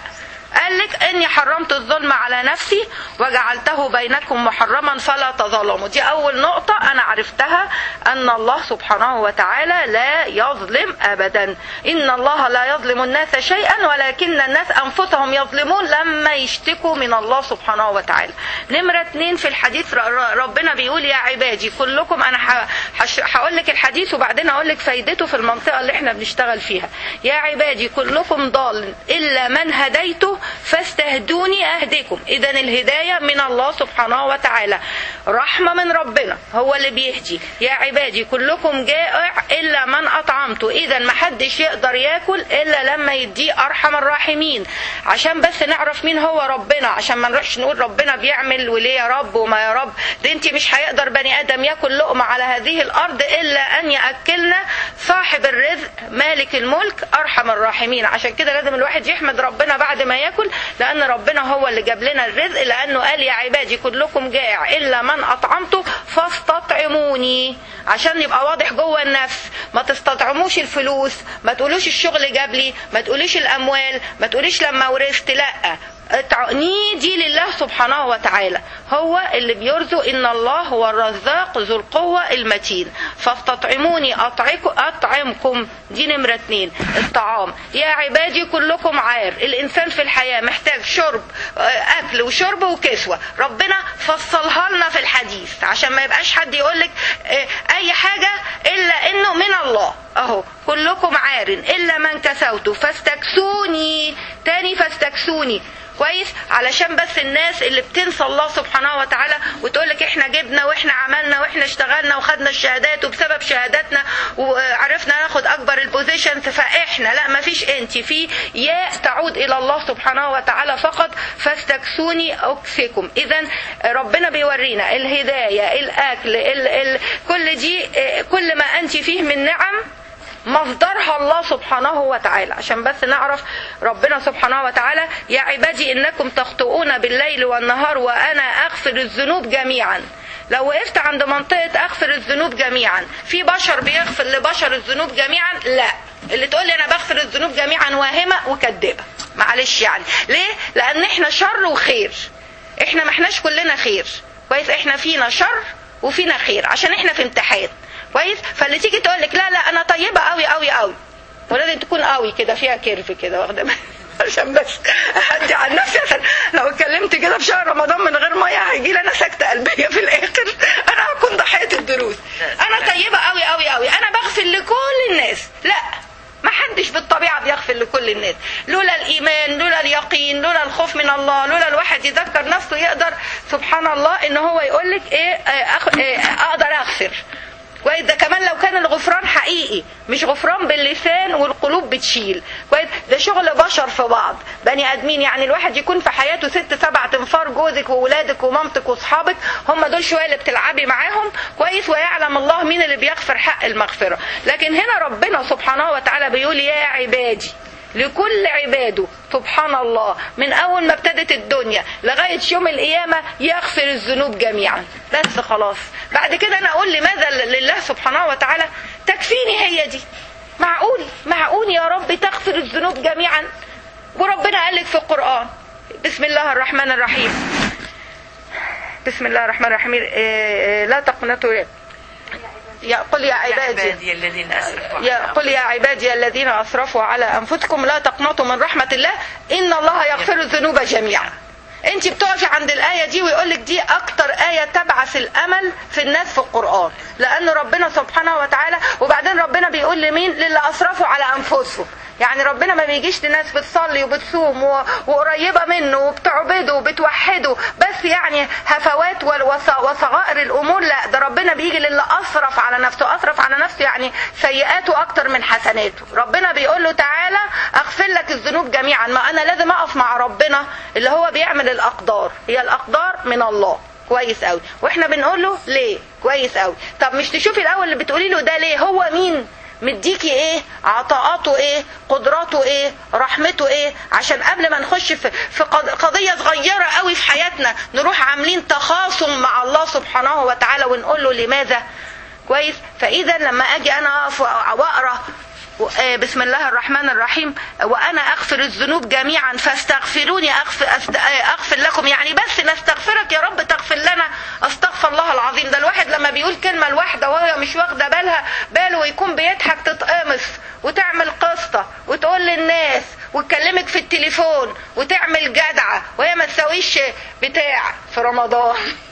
قال لك اني حرمت الظلم على نفسي وجعلته بينكم محرما فلا تظلموا دي اول نقطة انا عرفتها ان الله سبحانه وتعالى لا يظلم ابدا ان الله لا يظلم الناس شيئا ولكن الناس انفسهم يظلمون لما يشتكوا من الله سبحانه وتعالى نمرة اتنين في الحديث ربنا بيقول يا عبادي كلكم انا هقول لك الحديث وبعدين اقول لك فايدته في المنطقة اللي احنا بنشتغل فيها يا عبادي كلكم ضال الا من هديته فاستهدوني اهدكم اذا الهدايه من الله سبحانه وتعالى رحمه من ربنا هو اللي بيهدي يا عبادي كلكم جائع الا من اطعمته اذا ما حدش يقدر ياكل الا لما يديه ارحم الراحمين عشان بس نعرف مين هو ربنا عشان ما نروحش نقول ربنا بيعمل وليه يا رب وما يا رب ده انت مش هيقدر بني ادم ياكل لقمه على هذه الارض الا ان ياكلنا صاحب الرزق مالك الملك ارحم الراحمين عشان كده لازم الواحد يحمد ربنا بعد ما ياكل لان ربنا هو اللي جاب لنا الرزق لانه قال يا عبادي كلكم جائع الا من اطعمته فاستطعموني عشان يبقى واضح جوه النفس ما تستطعموش الفلوس ما تقولوش الشغل جاب لي ما تقوليش الاموال ما تقوليش لما ورثت لا نيدي لله سبحانه وتعالى هو اللي بيرزق ان الله هو الرزاق ذو القوة المتين فاستطعموني أطعكم أطعمكم دي نمرة اتنين الطعام يا عبادي كلكم عار الإنسان في الحياة محتاج شرب أكل وشرب وكسوة ربنا فصلها لنا في الحديث عشان ما يبقاش حد يقولك أي حاجة إلا إنه من الله أهو كلكم عار إلا من كسوت فاستكسوني تاني فاستكسوني كويس علشان بس الناس اللي بتنسى الله سبحانه وتعالى وتقول لك احنا جبنا واحنا عملنا واحنا اشتغلنا وخدنا الشهادات وبسبب شهاداتنا وعرفنا ناخد اكبر البوزيشنز فاحنا لا ما فيش انت في يا تعود الى الله سبحانه وتعالى فقط فاستكسوني اكسكم اذا ربنا بيورينا الهدايه الاكل ال ال كل دي كل ما انت فيه من نعم مصدرها الله سبحانه وتعالى عشان بس نعرف ربنا سبحانه وتعالى يا عبادي انكم تخطئون بالليل والنهار وانا اغفر الذنوب جميعا لو وقفت عند منطقة اغفر الذنوب جميعا في بشر بيغفر لبشر الذنوب جميعا لا اللي تقول لي انا بغفر الذنوب جميعا واهمة وكدبة معلش يعني ليه لان احنا شر وخير احنا ما احناش كلنا خير كويس احنا فينا شر وفينا خير عشان احنا في امتحان كويس فاللي تيجي تقول لك لا لا انا طيبه قوي قوي قوي ولازم تكون قوي كده فيها كيرف كده واخده عشان بس اهدي عن نفسي عشان لو اتكلمت كده في شهر رمضان من غير ميه هيجي لي انا سكته قلبيه في الاخر انا هكون ضحيه الدروس انا طيبه قوي قوي قوي انا بغفر لكل الناس لا ما حدش بالطبيعة بيغفر لكل الناس لولا الإيمان لولا اليقين لولا الخوف من الله لولا الواحد يذكر نفسه يقدر سبحان الله إن هو يقول لك إيه, أخ... إيه أقدر أغفر كويس ده كمان لو كان الغفران حقيقي مش غفران باللسان والقلوب بتشيل كويس ده شغل بشر في بعض بني ادمين يعني الواحد يكون في حياته ست سبع تنفار جوزك وولادك ومامتك واصحابك هم دول شويه اللي بتلعبي معاهم كويس ويعلم الله مين اللي بيغفر حق المغفره لكن هنا ربنا سبحانه وتعالى بيقول يا عبادي لكل عباده سبحان الله من اول ما ابتدت الدنيا لغايه يوم القيامه يغفر الذنوب جميعا بس خلاص بعد كده انا اقول لماذا لله سبحانه وتعالى تكفيني هي دي معقول معقول يا رب تغفر الذنوب جميعا وربنا قال لك في القران بسم الله الرحمن الرحيم بسم الله الرحمن الرحيم لا تقنطوا يا قل يا عبادي, يا عبادي الذين أسرفوا يا قل يا عبادي الذين أسرفوا على أنفسكم لا تقنطوا من رحمة الله إن الله يغفر الذنوب جميعا انت بتقفي عند الآية دي ويقول لك دي أكتر آية تبعث الأمل في الناس في القرآن لأن ربنا سبحانه وتعالى وبعدين ربنا بيقول لمين للي أسرفوا على أنفسهم يعني ربنا ما بيجيش لناس بتصلي وبتصوم و... وقريبة منه وبتعبده وبتوحده بس يعني هفوات وص... وصغائر الأمور لا ده ربنا بيجي للي أسرف على نفسه أسرف على نفسه يعني سيئاته أكتر من حسناته ربنا بيقول له تعالى أغفر لك الذنوب جميعا ما أنا لازم أقف مع ربنا اللي هو بيعمل الأقدار هي الأقدار من الله كويس قوي واحنا بنقول له ليه كويس قوي طب مش تشوفي الاول اللي بتقولي له ده ليه هو مين مديكي ايه عطاءاته ايه قدراته ايه رحمته ايه عشان قبل ما نخش في في قضيه صغيره قوي في حياتنا نروح عاملين تخاصم مع الله سبحانه وتعالى ونقول له لماذا كويس فاذا لما اجي انا اقف واقرا و- آه، بسم الله الرحمن الرحيم وانا اغفر الذنوب جميعا فاستغفروني اغفر, أست- آه، أغفر لكم يعني بس نستغفرك يا رب تغفر لنا استغفر الله العظيم ده الواحد لما بيقول كلمه الواحده وهي مش واخده بالها باله ويكون بيضحك تتقمص وتعمل قسطه وتقول للناس وتكلمك في التليفون وتعمل جدعه وهي ما تسويش بتاع في رمضان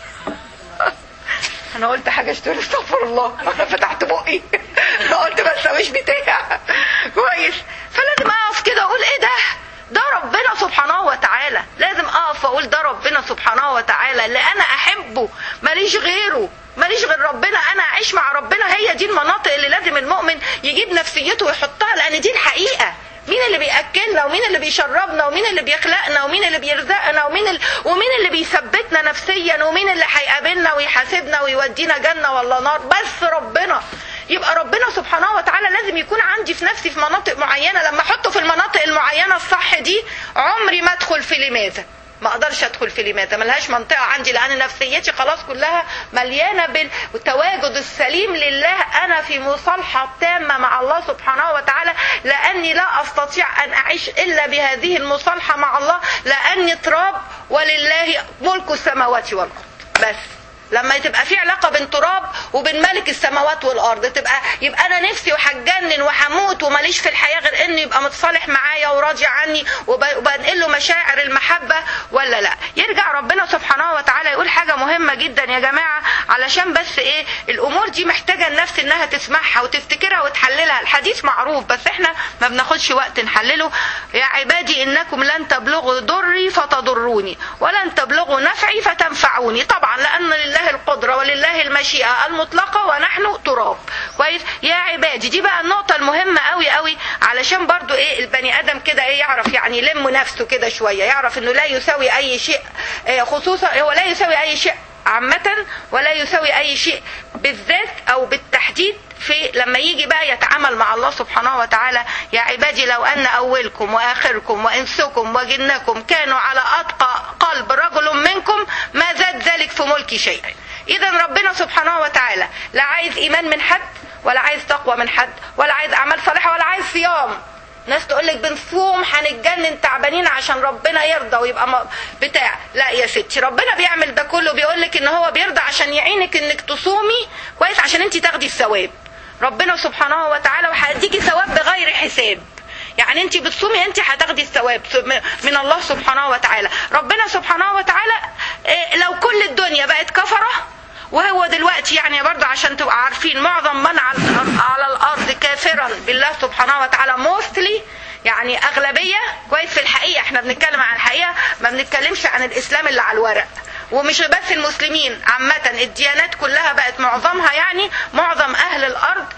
انا قلت حاجه اشتري استغفر الله انا فتحت بقي انا قلت ما تسويش بتاع كويس فلازم اقف كده اقول ايه ده ده ربنا سبحانه وتعالى لازم اقف واقول ده ربنا سبحانه وتعالى اللي انا احبه ماليش غيره ماليش غير ربنا انا اعيش مع ربنا هي دي المناطق اللي لازم المؤمن يجيب نفسيته ويحطها لان دي الحقيقه مين اللي بياكلنا ومين اللي بيشربنا ومين اللي بيخلقنا ومين اللي بيرزقنا ومين ال... ومين اللي بيثبتنا نفسيا ومين اللي هيقابلنا ويحاسبنا ويودينا جنه ولا نار بس ربنا يبقى ربنا سبحانه وتعالى لازم يكون عندي في نفسي في مناطق معينه لما احطه في المناطق المعينه الصح دي عمري ما ادخل في لماذا ما اقدرش ادخل في لماذا ملهاش منطقه عندي لان نفسيتي خلاص كلها مليانه بالتواجد السليم لله انا في مصالحه تامه مع الله سبحانه وتعالى لاني لا استطيع ان اعيش الا بهذه المصالحه مع الله لاني تراب ولله ملك السماوات والارض بس لما تبقى في علاقة بين تراب وبين ملك السماوات والأرض تبقى يبقى أنا نفسي وهتجنن وهموت وماليش في الحياة غير إنه يبقى متصالح معايا وراضي عني وب- وبنقل له مشاعر المحبة ولا لا يرجع ربنا سبحانه وتعالى يقول حاجة مهمة جدا يا جماعة علشان بس إيه الأمور دي محتاجة النفس إنها تسمعها وتفتكرها وتحللها الحديث معروف بس إحنا ما بناخدش وقت نحلله يا عبادي إنكم لن تبلغوا ضري فتضروني ولن تبلغوا نفعي فتنفعوني طبعا لأن لله القدرة ولله المشيئة المطلقة ونحن تراب كويس يا عبادي دي بقى النقطة المهمة قوي قوي علشان برضو ايه البني ادم كده ايه يعرف يعني يلم نفسه كده شوية يعرف انه لا يساوي اي شيء آه، خصوصا هو لا يساوي اي شيء عامة ولا يساوي أي شيء بالذات أو بالتحديد في لما يجي بقى يتعامل مع الله سبحانه وتعالى يا عبادي لو أن أولكم وآخركم وإنسكم وجنكم كانوا على أتقى قلب رجل منكم ما زاد ذلك في ملكي شيئا إذا ربنا سبحانه وتعالى لا عايز إيمان من حد ولا عايز تقوى من حد ولا عايز أعمال صالحة ولا عايز صيام ناس تقول لك بنصوم هنتجنن تعبانين عشان ربنا يرضى ويبقى م- بتاع لا يا ستي ربنا بيعمل ده كله بيقول لك ان هو بيرضى عشان يعينك انك تصومي كويس عشان انت تاخدي الثواب ربنا سبحانه وتعالى وهيديكي ثواب بغير حساب يعني انت بتصومي انت هتاخدي الثواب من الله سبحانه وتعالى ربنا سبحانه وتعالى إيه، لو كل الدنيا بقت كفره وهو دلوقتي يعني برضه عشان تبقوا عارفين معظم من على على الارض كافرا بالله سبحانه وتعالى موستلي يعني اغلبيه كويس في الحقيقه احنا بنتكلم عن الحقيقه ما بنتكلمش عن الاسلام اللي على الورق ومش بس المسلمين عامه الديانات كلها بقت معظمها يعني معظم اهل الارض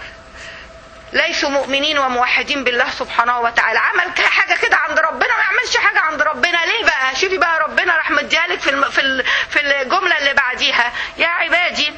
ليسوا مؤمنين وموحدين بالله سبحانه وتعالى عمل ك- حاجه كده عند ربنا ما يعملش حاجه عند ربنا ليه بقى شوفي بقى ربنا راح مديالك في الم... في ال... في الجمله اللي بعديها يا عبادي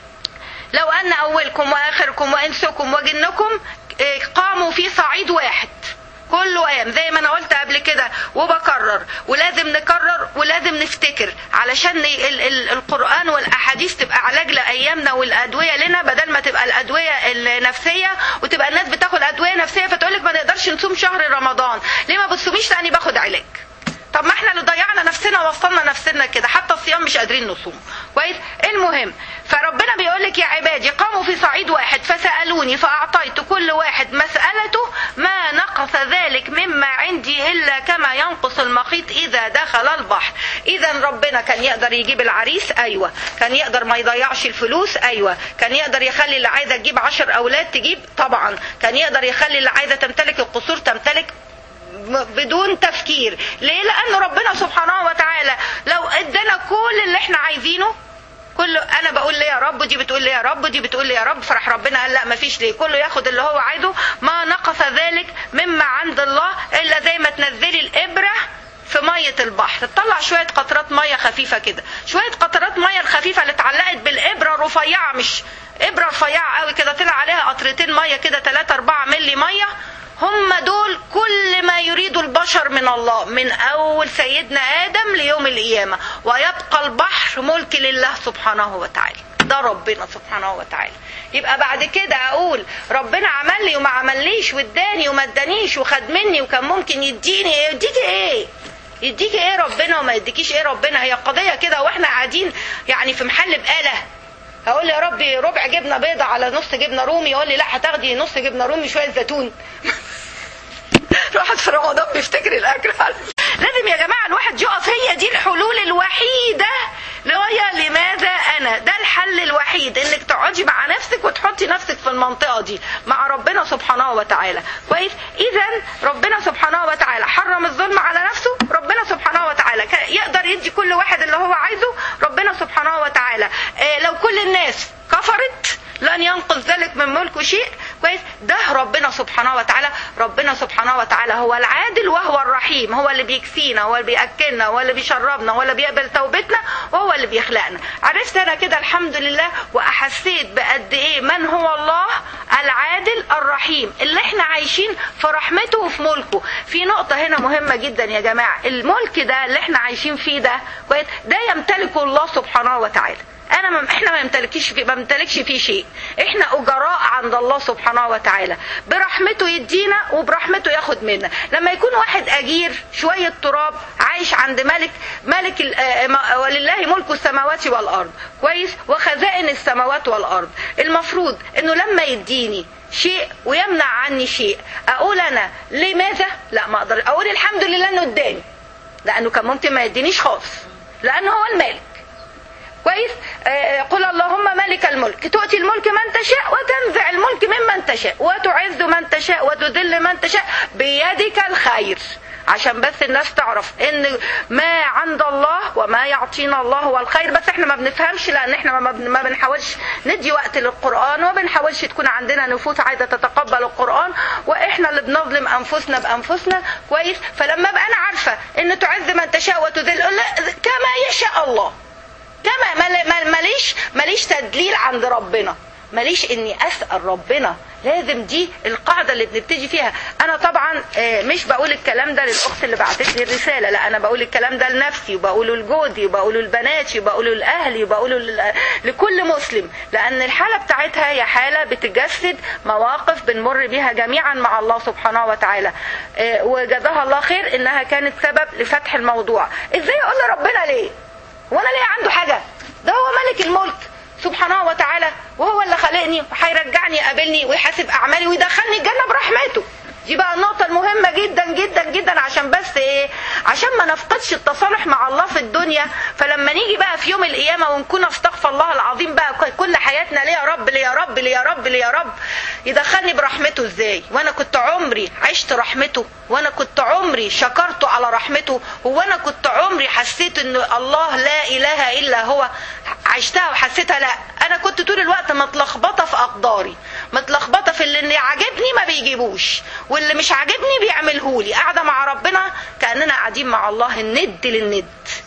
لو ان اولكم واخركم وانسكم وجنكم إيه، قاموا في صعيد واحد كله قام زي ما انا قلت قبل كده وبكرر ولازم نكرر ولازم نفتكر علشان ال ال القران والاحاديث تبقى علاج لايامنا والادويه لنا بدل ما تبقى الادويه النفسيه وتبقى الناس بتاخد ادويه نفسيه فتقول لك ما نقدرش نصوم شهر رمضان ليه ما بتصوميش لاني باخد علاج طب ما احنا اللي ضيعنا نفسنا ووصلنا نفسنا كده حتى الصيام مش قادرين نصوم كويس المهم فربنا بيقول لك يا عبادي قاموا في صعيد واحد فسالوني فاعطيت كل واحد مسالته ما نقص ذلك مما عندي الا كما ينقص المخيط اذا دخل البحر اذا ربنا كان يقدر يجيب العريس ايوه كان يقدر ما يضيعش الفلوس ايوه كان يقدر يخلي اللي عايزه تجيب عشر اولاد تجيب طبعا كان يقدر يخلي اللي عايزه تمتلك القصور تمتلك بدون تفكير ليه لان ربنا سبحانه وتعالى لو ادانا كل اللي احنا عايزينه كله انا بقول ليه يا رب ودي بتقول ليه يا رب ودي بتقول ليه يا رب فرح ربنا قال لا مفيش ليه كله ياخد اللي هو عايزه ما نقص ذلك مما عند الله الا زي ما تنزلي الابره في مية البحر تطلع شوية قطرات مية خفيفة كده شوية قطرات مية الخفيفة اللي اتعلقت بالإبرة رفيعة مش إبرة رفيعة قوي كده طلع عليها قطرتين مية كده 3 4 ملي مية هم دول كل ما يريد البشر من الله من أول سيدنا آدم ليوم القيامة ويبقى البحر ملك لله سبحانه وتعالى ده ربنا سبحانه وتعالى يبقى بعد كده اقول ربنا عمل لي وما عمليش واداني وما ادانيش وخد مني وكان ممكن يديني يديكي ايه يديكي ايه ربنا وما يديكيش ايه ربنا هي قضيه كده واحنا قاعدين يعني في محل بقاله هقول يا ربي ربع جبنه بيضه على نص جبنه رومي يقول لي لا هتاخدي نص جبنه رومي شويه زيتون الواحد في رمضان بيفتكر الاكل لازم يا جماعه الواحد يقف هي دي الحلول الوحيده اللي هي لماذا انا ده الحل الوحيد انك تقعدي مع نفسك وتحطي نفسك في المنطقه دي مع ربنا سبحانه وتعالى كويس اذا ربنا سبحانه وتعالى حرم الظلم على نفسه ربنا سبحانه وتعالى يقدر يدي كل واحد اللي هو عايزه ربنا سبحانه وتعالى إيه لو كل الناس كفرت لن ينقذ ذلك من ملكه شيء كويس ده ربنا سبحانه وتعالى ربنا سبحانه وتعالى هو العادل وهو الرحيم هو اللي بيكفينا هو اللي بياكلنا هو اللي بيشربنا هو اللي بيقبل توبتنا وهو اللي بيخلقنا عرفت انا كده الحمد لله واحسيت بقد ايه من هو الله العادل الرحيم اللي احنا عايشين في رحمته وفي ملكه في نقطه هنا مهمه جدا يا جماعه الملك ده اللي احنا عايشين فيه ده كويس ده يمتلكه الله سبحانه وتعالى انا ما احنا ما نمتلكش في ما نمتلكش فيه شيء احنا اجراء عند الله سبحانه وتعالى برحمته يدينا وبرحمته ياخد منا لما يكون واحد اجير شويه تراب عايش عند ملك ملك ولله ملك السماوات والارض كويس وخزائن السماوات والارض المفروض انه لما يديني شيء ويمنع عني شيء اقول انا لماذا لا ما اقدر اقول الحمد لله انه اداني لانه كان ممكن ما يدينيش خالص لانه هو المالك كويس آه قل اللهم مالك الملك تؤتي الملك من تشاء وتنزع الملك ممن تشاء وتعز من تشاء وتذل من تشاء بيدك الخير عشان بس الناس تعرف ان ما عند الله وما يعطينا الله هو الخير بس احنا ما بنفهمش لان احنا ما بنحاولش ندي وقت للقران وما بنحاولش تكون عندنا نفوس عايزه تتقبل القران واحنا اللي بنظلم انفسنا بانفسنا كويس فلما ابقى انا عارفه ان تعز من تشاء وتذل كما يشاء الله كما ماليش ماليش تدليل عند ربنا ماليش اني اسال ربنا لازم دي القاعده اللي بنبتدي فيها انا طبعا مش بقول الكلام ده للاخت اللي بعتت لي الرساله لا انا بقول الكلام ده لنفسي وبقوله لجوزي وبقوله لبناتي وبقوله لاهلي وبقوله لكل مسلم لان الحاله بتاعتها هي حاله بتجسد مواقف بنمر بيها جميعا مع الله سبحانه وتعالى وجزاها الله خير انها كانت سبب لفتح الموضوع ازاي اقول لربنا ليه وانا ليه عنده حاجه ده هو ملك الملك سبحانه وتعالى وهو اللي خلقني وهيرجعني يقابلني ويحاسب اعمالي ويدخلني الجنه برحمته دي بقى النقطة المهمة جدا جدا جدا عشان بس ايه عشان ما نفقدش التصالح مع الله في الدنيا فلما نيجي بقى في يوم القيامة ونكون استغفر الله العظيم بقى كل حياتنا ليه يا رب ليه يا رب ليه يا رب ليه يا رب يدخلني برحمته ازاي وانا كنت عمري عشت رحمته وانا كنت عمري شكرته على رحمته وانا كنت عمري حسيت ان الله لا اله الا هو عشتها وحسيتها لا انا كنت طول الوقت متلخبطه في اقداري متلخبطه في اللي عاجبني ما بيجيبوش واللي مش عاجبني بيعملهولي قاعده مع ربنا كاننا قاعدين مع الله الند للند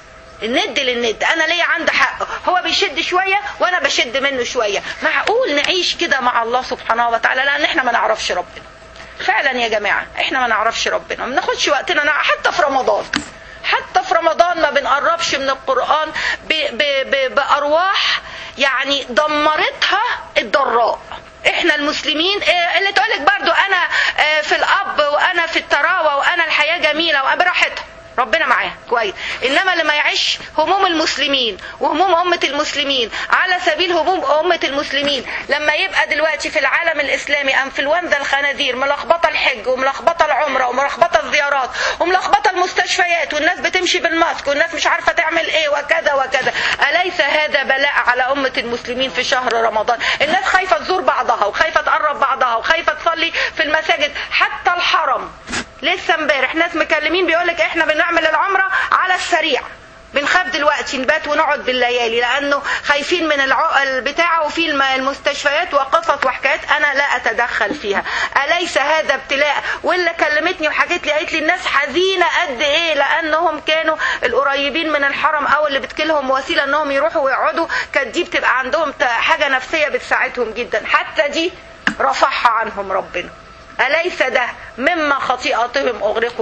الند للند انا ليا عند حق هو بيشد شويه وانا بشد منه شويه معقول نعيش كده مع الله سبحانه وتعالى لان احنا ما نعرفش ربنا فعلا يا جماعه احنا ما نعرفش ربنا ما بناخدش وقتنا حتى في رمضان حتى في رمضان ما بنقربش من القرآن ب ب ب بأرواح يعني دمرتها الضراء احنا المسلمين اللي تقولك برضو انا في الاب وانا في التراوة وانا الحياة جميلة براحتها ربنا معاه كويس انما اللي ما يعيش هموم المسلمين وهموم امه المسلمين على سبيل هموم امه المسلمين لما يبقى دلوقتي في العالم الاسلامي انفلونزا الخنازير ملخبطه الحج وملخبطه العمره وملخبطه الزيارات وملخبطه المستشفيات والناس بتمشي بالماسك والناس مش عارفه تعمل ايه وكذا وكذا اليس هذا بلاء على امه المسلمين في شهر رمضان الناس خايفه تزور بعضها وخايفه تقرب بعضها وخايفه تصلي في المساجد حتى الحرم لسه امبارح ناس مكلمين بيقولك احنا بنعمل العمره على السريع بنخاف دلوقتي نبات ونقعد بالليالي لانه خايفين من العقل بتاعه وفي المستشفيات وقصص وحكايات انا لا اتدخل فيها اليس هذا ابتلاء واللي كلمتني وحكت لي قالت لي الناس حزينه قد ايه لانهم كانوا القريبين من الحرم او اللي بتكلهم وسيله انهم يروحوا ويقعدوا كانت دي بتبقى عندهم حاجه نفسيه بتساعدهم جدا حتى دي رفعها عنهم ربنا أليس ده مما خطيئتهم أغرقوا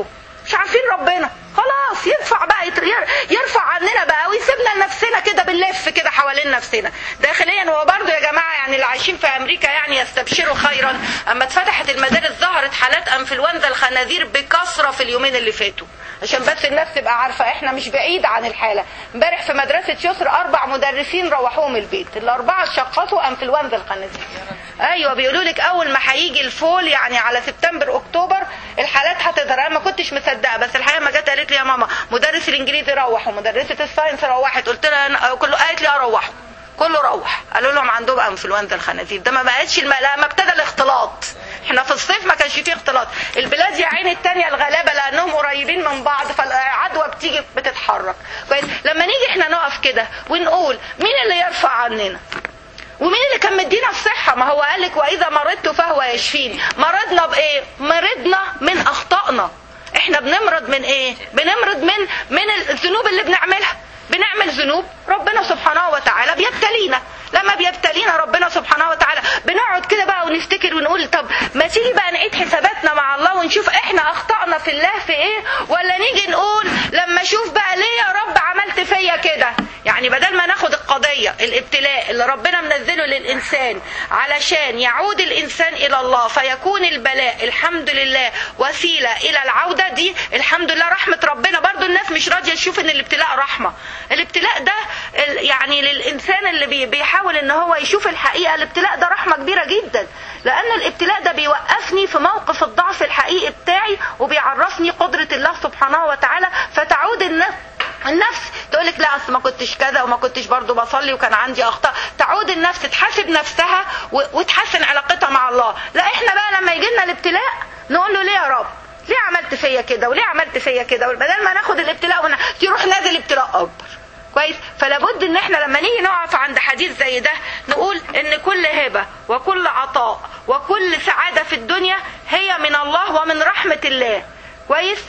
مش عارفين ربنا خلاص يرفع بقى يرفع عننا بقى ويسيبنا لنفسنا كده بنلف كده حوالين نفسنا داخليا هو برضه يا جماعه يعني اللي عايشين في امريكا يعني يستبشروا خيرا اما اتفتحت المدارس ظهرت حالات انفلونزا الخنازير بكثره في اليومين اللي فاتوا عشان بس الناس تبقى عارفه احنا مش بعيد عن الحاله امبارح في مدرسه يسر اربع مدرسين روحوهم البيت الاربعه شخصوا انفلونزا الخنازير ايوه بيقولوا لك اول ما هيجي الفول يعني على سبتمبر اكتوبر الحالات هتظهر انا ما كنتش مصدقه بس الحقيقه ما جت قالت لي يا ماما مدرس الانجليزي روح ومدرسه الساينس روحت قلت لها كله قالت لي اروحوا كله روح قالوا لهم عندهم انفلونزا الخنازير ده ما بقتش الم... لما ابتدى الاختلاط احنا في الصيف ما كانش فيه اختلاط البلاد يا عيني التانية الغلابة لانهم قريبين من بعض فالعدوى بتيجي بتتحرك كويس لما نيجي احنا نقف كده ونقول مين اللي يرفع عننا ومين اللي كان مدينا الصحة ما هو قال لك وإذا مرضت فهو يشفيني مرضنا بإيه مرضنا من أخطائنا احنا بنمرض من ايه بنمرض من من الذنوب اللي بنعملها بنعمل ذنوب ربنا سبحانه وتعالى بيبتلينا لما بيبتلينا ربنا سبحانه وتعالى بنقعد كده بقى ونفتكر ونقول طب ما تيجي بقى نعيد حساباتنا مع الله ونشوف احنا اخطأنا في الله في ايه ولا نيجي نقول لما اشوف بقى ليه يا رب عملت فيا كده يعني بدل ما ناخد القضية الابتلاء اللي ربنا منزله للإنسان علشان يعود الإنسان إلى الله فيكون البلاء الحمد لله وسيلة إلى العودة دي الحمد لله رحمة ربنا برضو الناس مش راضية تشوف إن الابتلاء رحمة الابتلاء ده يعني للإنسان اللي بيحاول إن هو يشوف الحقيقة الابتلاء ده رحمة كبيرة جدا لأن الابتلاء ده بيوقفني في موقف الضعف الحقيقي بتاعي وبيعرفني قدرة الله سبحانه وتعالى فتعود النفس النفس تقول لك لا اصل ما كنتش كذا وما كنتش برضو بصلي وكان عندي اخطاء تعود النفس تحاسب نفسها وتحسن علاقتها مع الله لا احنا بقى لما يجي لنا الابتلاء نقول له ليه يا رب ليه عملت فيا كده وليه عملت فيا كده بدل ما ناخد الابتلاء ون... يروح نازل ابتلاء اكبر كويس فلا بد ان احنا لما نيجي نقف عند حديث زي ده نقول ان كل هبه وكل عطاء وكل سعاده في الدنيا هي من الله ومن رحمه الله كويس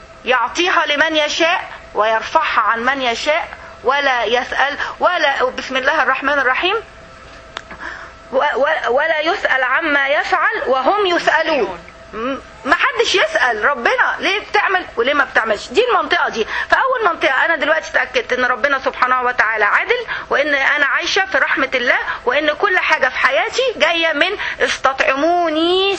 يعطيها لمن يشاء ويرفعها عن من يشاء ولا يسأل ولا بسم الله الرحمن الرحيم ولا يسأل عما يفعل وهم يسألون ما حدش يسأل ربنا ليه بتعمل وليه ما بتعملش دي المنطقة دي فأول منطقة أنا دلوقتي اتأكدت إن ربنا سبحانه وتعالى عادل وإن أنا عايشة في رحمة الله وإن كل حاجة في حياتي جاية من استطعموني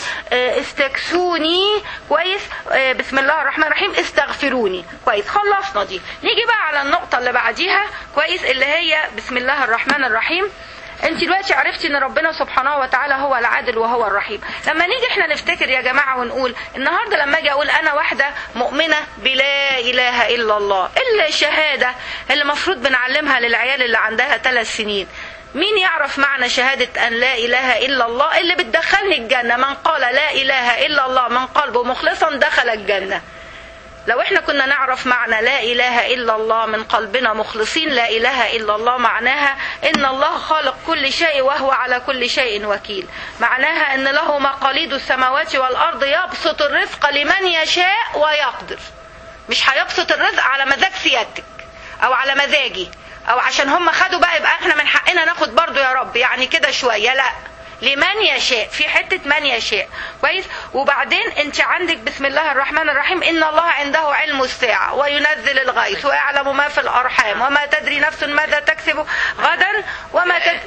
استكسوني كويس بسم الله الرحمن الرحيم استغفروني كويس خلصنا دي نيجي بقى على النقطة اللي بعديها كويس اللي هي بسم الله الرحمن الرحيم انت دلوقتي عرفتي ان ربنا سبحانه وتعالى هو العادل وهو الرحيم لما نيجي احنا نفتكر يا جماعه ونقول النهارده لما اجي اقول انا واحده مؤمنه بلا اله الا الله الا الشهاده اللي المفروض بنعلمها للعيال اللي عندها ثلاث سنين مين يعرف معنى شهادة أن لا إله إلا الله اللي بتدخلني الجنة من قال لا إله إلا الله من قلبه مخلصا دخل الجنة لو احنا كنا نعرف معنى لا اله الا الله من قلبنا مخلصين لا اله الا الله معناها ان الله خالق كل شيء وهو على كل شيء وكيل معناها ان له مقاليد السماوات والارض يبسط الرزق لمن يشاء ويقدر مش هيبسط الرزق على مزاج سيادتك او على مزاجي او عشان هم خدوا بقى يبقى احنا من حقنا ناخد برضو يا رب يعني كده شويه لا لمن يشاء في حتة من يشاء كويس وبعدين انت عندك بسم الله الرحمن الرحيم ان الله عنده علم الساعة وينزل الغيث ويعلم ما في الارحام وما تدري نفس ماذا تكسب غدا وما تدري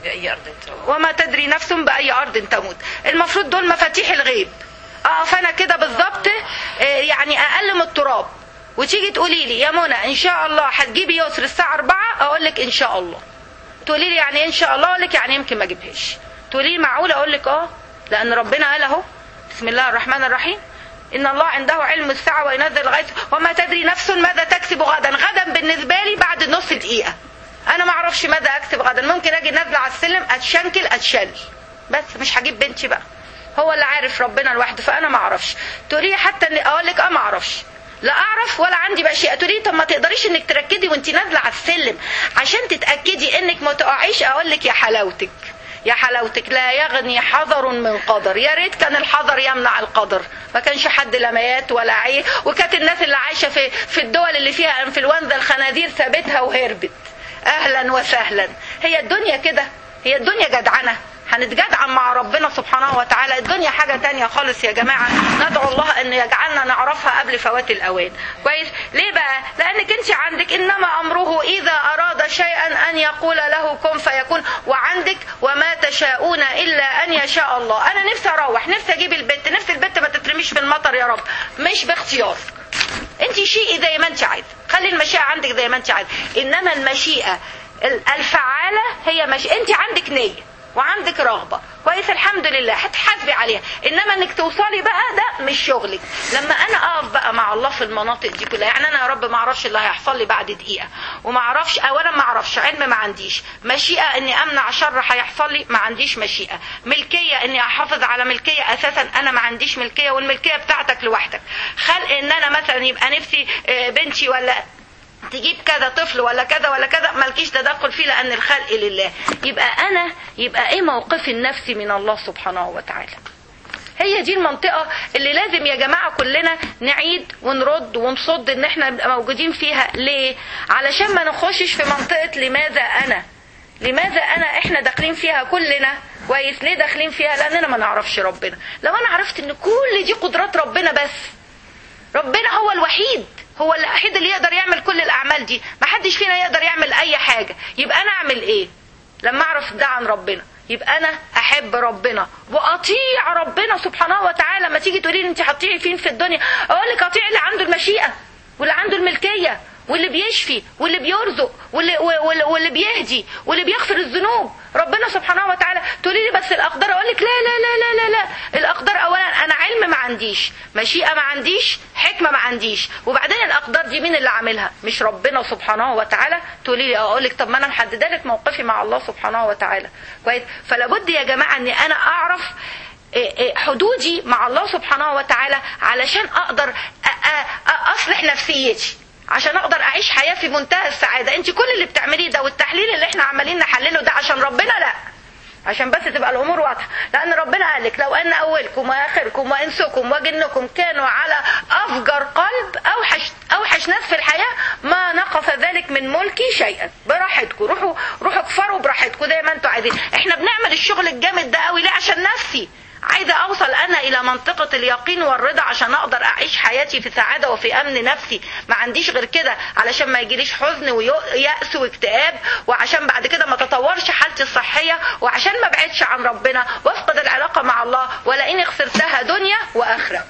وما تدري نفس بأي أرض تموت المفروض دول مفاتيح الغيب اه فانا كده بالظبط يعني اقل من التراب وتيجي تقولي لي يا منى ان شاء الله هتجيبي يسر الساعه 4 اقول لك ان شاء الله تقولي لي يعني ان شاء الله اقول لك يعني يمكن ما اجيبهاش تقولي معقول اقول لك اه لان ربنا قال اهو بسم الله الرحمن الرحيم ان الله عنده علم الساعه وينزل الغيث وما تدري نفس ماذا تكسب غدا غدا بالنسبه لي بعد نص دقيقه انا ما اعرفش ماذا اكسب غدا ممكن اجي نازله على السلم اتشنكل اتشل بس مش هجيب بنتي بقى هو اللي عارف ربنا لوحده فانا ما اعرفش تقولي حتى ان اقول لك اه ما اعرفش لا اعرف ولا عندي بقى شيء تقولي طب ما تقدريش انك تركزي وانت نازله على السلم عشان تتاكدي انك ما تقعيش اقول لك يا حلاوتك يا حلاوتك لا يغني حذر من قدر يا ريت كان الحذر يمنع القدر ما كانش حد لا ميات ولا عيه وكانت الناس اللي عايشه في في الدول اللي فيها انفلونزا الخنازير سابتها وهربت اهلا وسهلا هي الدنيا كده هي الدنيا جدعنه هنتجدعن مع ربنا سبحانه وتعالى الدنيا حاجة تانية خالص يا جماعة ندعو الله ان يجعلنا نعرفها قبل فوات الاوان كويس ليه بقى لانك انت عندك انما امره اذا اراد شيئا ان يقول له كن فيكون وعندك وما تشاءون الا ان يشاء الله انا نفسي اروح نفسي اجيب البت نفسي البت ما تترميش في المطر يا رب مش باختيار انت شيئي زي ما انت عايزه خلي المشيئه عندك زي ما انت عايزه انما المشيئه الفعاله هي مش انت عندك نيه وعندك رغبة كويس الحمد لله هتحاسبي عليها انما انك توصلي بقى ده مش شغلك لما انا اقف بقى مع الله في المناطق دي كلها يعني انا يا رب ما اعرفش اللي هيحصل لي بعد دقيقة وما اعرفش اولا ما اعرفش علم ما عنديش مشيئة اني امنع شر هيحصل لي ما عنديش مشيئة ملكية اني احافظ على ملكية اساسا انا ما عنديش ملكية والملكية بتاعتك لوحدك خلق ان انا مثلا يبقى نفسي بنتي ولا تجيب كذا طفل ولا كذا ولا كذا مالكيش تدخل فيه لان الخلق لله يبقى انا يبقى ايه موقفي النفسي من الله سبحانه وتعالى هي دي المنطقة اللي لازم يا جماعة كلنا نعيد ونرد ونصد ان احنا نبقى موجودين فيها ليه علشان ما نخشش في منطقة لماذا انا لماذا انا احنا داخلين فيها كلنا كويس ليه داخلين فيها لاننا ما نعرفش ربنا لو انا عرفت ان كل دي قدرات ربنا بس ربنا هو الوحيد هو الوحيد اللي يقدر يعمل كل الاعمال دي ما حدش فينا يقدر يعمل اي حاجه يبقى انا اعمل ايه لما اعرف ده عن ربنا يبقى انا احب ربنا واطيع ربنا سبحانه وتعالى لما تيجي تقولي لي انت هتطيعي فين في الدنيا اقول لك اطيع اللي عنده المشيئه واللي عنده الملكيه واللي بيشفي واللي بيرزق واللي, واللي, واللي بيهدي واللي بيغفر الذنوب ربنا سبحانه وتعالى تقولي لي بس الاقدار اقول لك لا لا لا لا لا لا الاقدار اولا انا علم ما عنديش مشيئه ما عنديش حكمه ما عنديش وبعدين الاقدار دي مين اللي عاملها مش ربنا سبحانه وتعالى تقولي لي اقول لك طب ما انا محدده لك موقفي مع الله سبحانه وتعالى كويس فلا بد يا جماعه اني انا اعرف حدودي مع الله سبحانه وتعالى علشان اقدر اصلح نفسيتي عشان اقدر اعيش حياه في منتهى السعاده انت كل اللي بتعمليه ده والتحليل اللي احنا عمالين نحلله ده عشان ربنا لا عشان بس تبقى الامور واضحه لان ربنا قال لك لو ان اولكم واخركم وانسكم وجنكم كانوا على افجر قلب اوحش اوحش ناس في الحياه ما نقص ذلك من ملكي شيئا براحتكم روحوا روحوا كفروا براحتكم زي ما انتم عايزين احنا بنعمل الشغل الجامد ده قوي ليه عشان نفسي عايزة أوصل أنا إلى منطقة اليقين والرضا عشان أقدر أعيش حياتي في سعادة وفي أمن نفسي ما عنديش غير كده علشان ما يجيليش حزن ويأس واكتئاب وعشان بعد كده ما تطورش حالتي الصحية وعشان ما بعدش عن ربنا وافقد العلاقة مع الله ولئن خسرتها دنيا وآخرة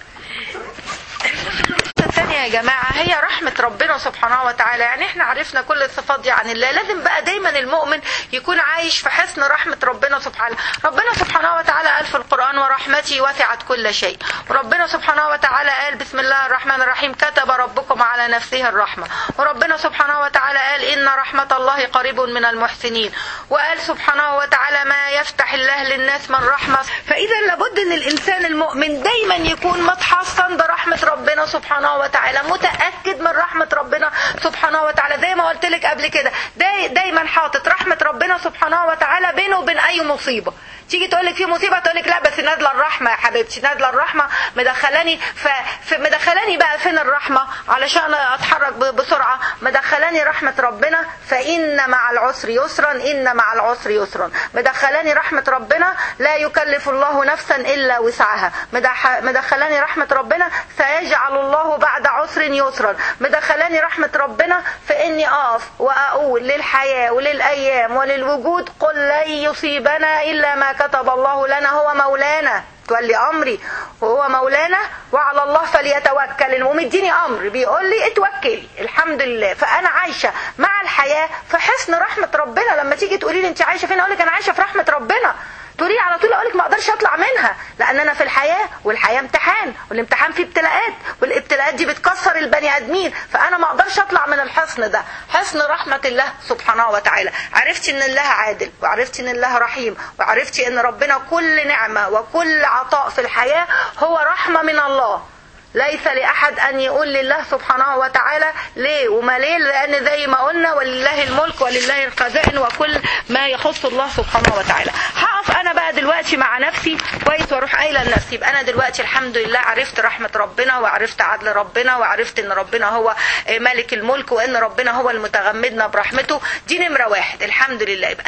الثانية يا جماعة هي رحمة ربنا سبحانه وتعالى يعني احنا عرفنا كل الصفات دي عن الله لازم بقى دايما المؤمن يكون عايش في حسن رحمة ربنا سبحانه ربنا سبحانه وتعالى قال في القرآن ورحمتي وسعت كل شيء وربنا سبحانه وتعالى قال بسم الله الرحمن الرحيم كتب ربكم على نفسه الرحمة وربنا سبحانه وتعالى قال إن رحمة الله قريب من المحسنين وقال سبحانه وتعالى ما يفتح الله للناس من رحمة فإذا لابد أن الإنسان المؤمن دايما يكون متحصن برحمة ربنا سبحانه وتعالى متأكد من رحمة ربنا سبحانه وتعالى زي ما قلت لك قبل كده داي دايما حاطط رحمة ربنا سبحانه وتعالى بينه وبين أي مصيبة تيجي تقول لك في مصيبه تقول لك لا بس نازله الرحمه يا حبيبتي نازله الرحمه مدخلاني ف... ف... مدخلاني بقى فين الرحمه علشان اتحرك ب... بسرعه مدخلاني رحمه ربنا فان مع العسر يسرا ان مع العسر يسرا مدخلاني رحمه ربنا لا يكلف الله نفسا الا وسعها مدخ... مدخلاني رحمه ربنا سيجعل الله بعد عسر يسرا مدخلاني رحمه ربنا فاني اقف واقول للحياه وللايام وللوجود قل لن يصيبنا الا ما كتب الله لنا هو مولانا تولي امري وهو مولانا وعلى الله فليتوكل ومديني امر بيقول لي اتوكلي الحمد لله فانا عايشه مع الحياه في حسن رحمه ربنا لما تيجي تقولي لي انت عايشه فين اقول لك انا عايشه في رحمه ربنا تقولي على طول اقول لك ما اقدرش اطلع منها لان انا في الحياه والحياه امتحان والامتحان فيه ابتلاءات والابتلاءات دي بتكسر البني ادمين فانا ما اقدرش اطلع من الحصن ده حصن رحمه الله سبحانه وتعالى عرفتي ان الله عادل وعرفتي ان الله رحيم وعرفتي ان ربنا كل نعمه وكل عطاء في الحياه هو رحمه من الله ليس لأحد أن يقول لله سبحانه وتعالى ليه وما ليه لأن زي ما قلنا ولله الملك ولله الخزائن وكل ما يخص الله سبحانه وتعالى هقف أنا بقى دلوقتي مع نفسي كويس واروح قايله لنفسي يبقى أنا دلوقتي الحمد لله عرفت رحمة ربنا وعرفت عدل ربنا وعرفت إن ربنا هو ملك الملك وإن ربنا هو المتغمدنا برحمته دي نمرة واحد الحمد لله يبقى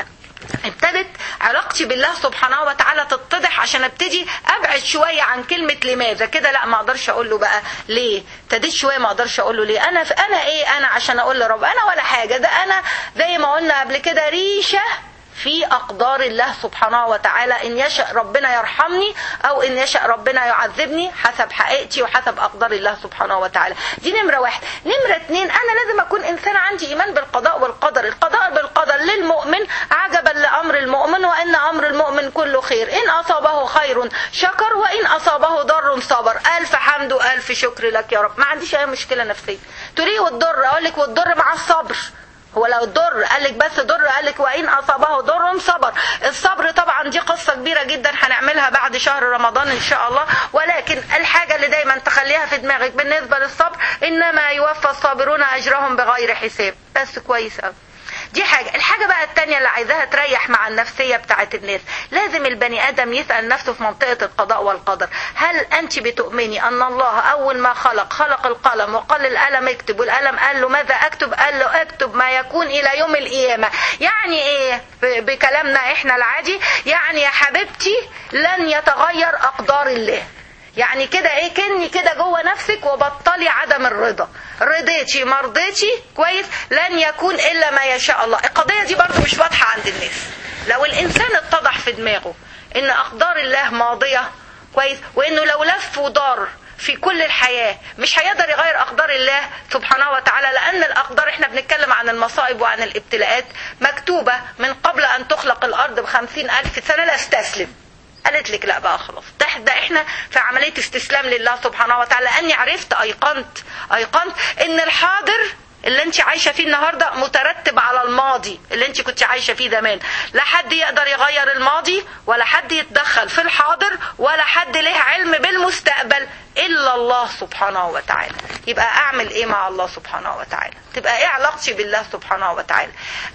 ابتدت علاقتي بالله سبحانه وتعالى تتضح عشان ابتدي ابعد شويه عن كلمه لماذا كده لا ما اقدرش اقول له بقى ليه ابتديت شويه ما اقدرش اقول له ليه انا انا ايه انا عشان اقول لرب انا ولا حاجه ده انا زي ما قلنا قبل كده ريشه في أقدار الله سبحانه وتعالى إن يشاء ربنا يرحمني أو إن يشاء ربنا يعذبني حسب حقيقتي وحسب أقدار الله سبحانه وتعالى دي نمرة واحد نمرة اتنين أنا لازم أكون إنسان عندي إيمان بالقضاء والقدر القضاء بالقدر للمؤمن عجبا لأمر المؤمن وإن أمر المؤمن كله خير إن أصابه خير شكر وإن أصابه ضر صبر ألف حمد وألف شكر لك يا رب ما عنديش أي مشكلة نفسية تقولي والضر أقول لك والضر مع الصبر هو لو الضر قال لك بس ضر قال لك وان اصابه ضر صبر الصبر طبعا دي قصه كبيره جدا هنعملها بعد شهر رمضان ان شاء الله ولكن الحاجه اللي دايما تخليها في دماغك بالنسبه للصبر انما يوفى الصابرون اجرهم بغير حساب بس كويس قوي دي حاجة الحاجة بقى التانية اللي عايزاها تريح مع النفسية بتاعت الناس لازم البني آدم يسأل نفسه في منطقة القضاء والقدر هل أنت بتؤمني أن الله أول ما خلق خلق القلم وقال القلم اكتب والقلم قال له ماذا أكتب قال له اكتب ما يكون إلى يوم القيامة يعني إيه بكلامنا إحنا العادي يعني يا حبيبتي لن يتغير أقدار الله يعني كده ايه كني كده جوه نفسك وبطلي عدم الرضا رضيتي ما رضيتي كويس لن يكون الا ما يشاء الله القضيه دي برضو مش واضحه عند الناس لو الانسان اتضح في دماغه ان اقدار الله ماضيه كويس وانه لو لف ودار في كل الحياة مش هيقدر يغير أقدار الله سبحانه وتعالى لأن الأقدار احنا بنتكلم عن المصائب وعن الابتلاءات مكتوبة من قبل أن تخلق الأرض بخمسين ألف سنة لا استسلم قالت لك لا بقى خلاص ده احنا في عمليه استسلام لله سبحانه وتعالى لاني عرفت ايقنت ايقنت ان الحاضر اللي انت عايشه فيه النهارده مترتب على الماضي اللي انت كنت عايشه فيه زمان لا حد يقدر يغير الماضي ولا حد يتدخل في الحاضر ولا حد له علم بالمستقبل الا الله سبحانه وتعالى يبقى اعمل ايه مع الله سبحانه وتعالى تبقى ايه علاقتي بالله سبحانه وتعالى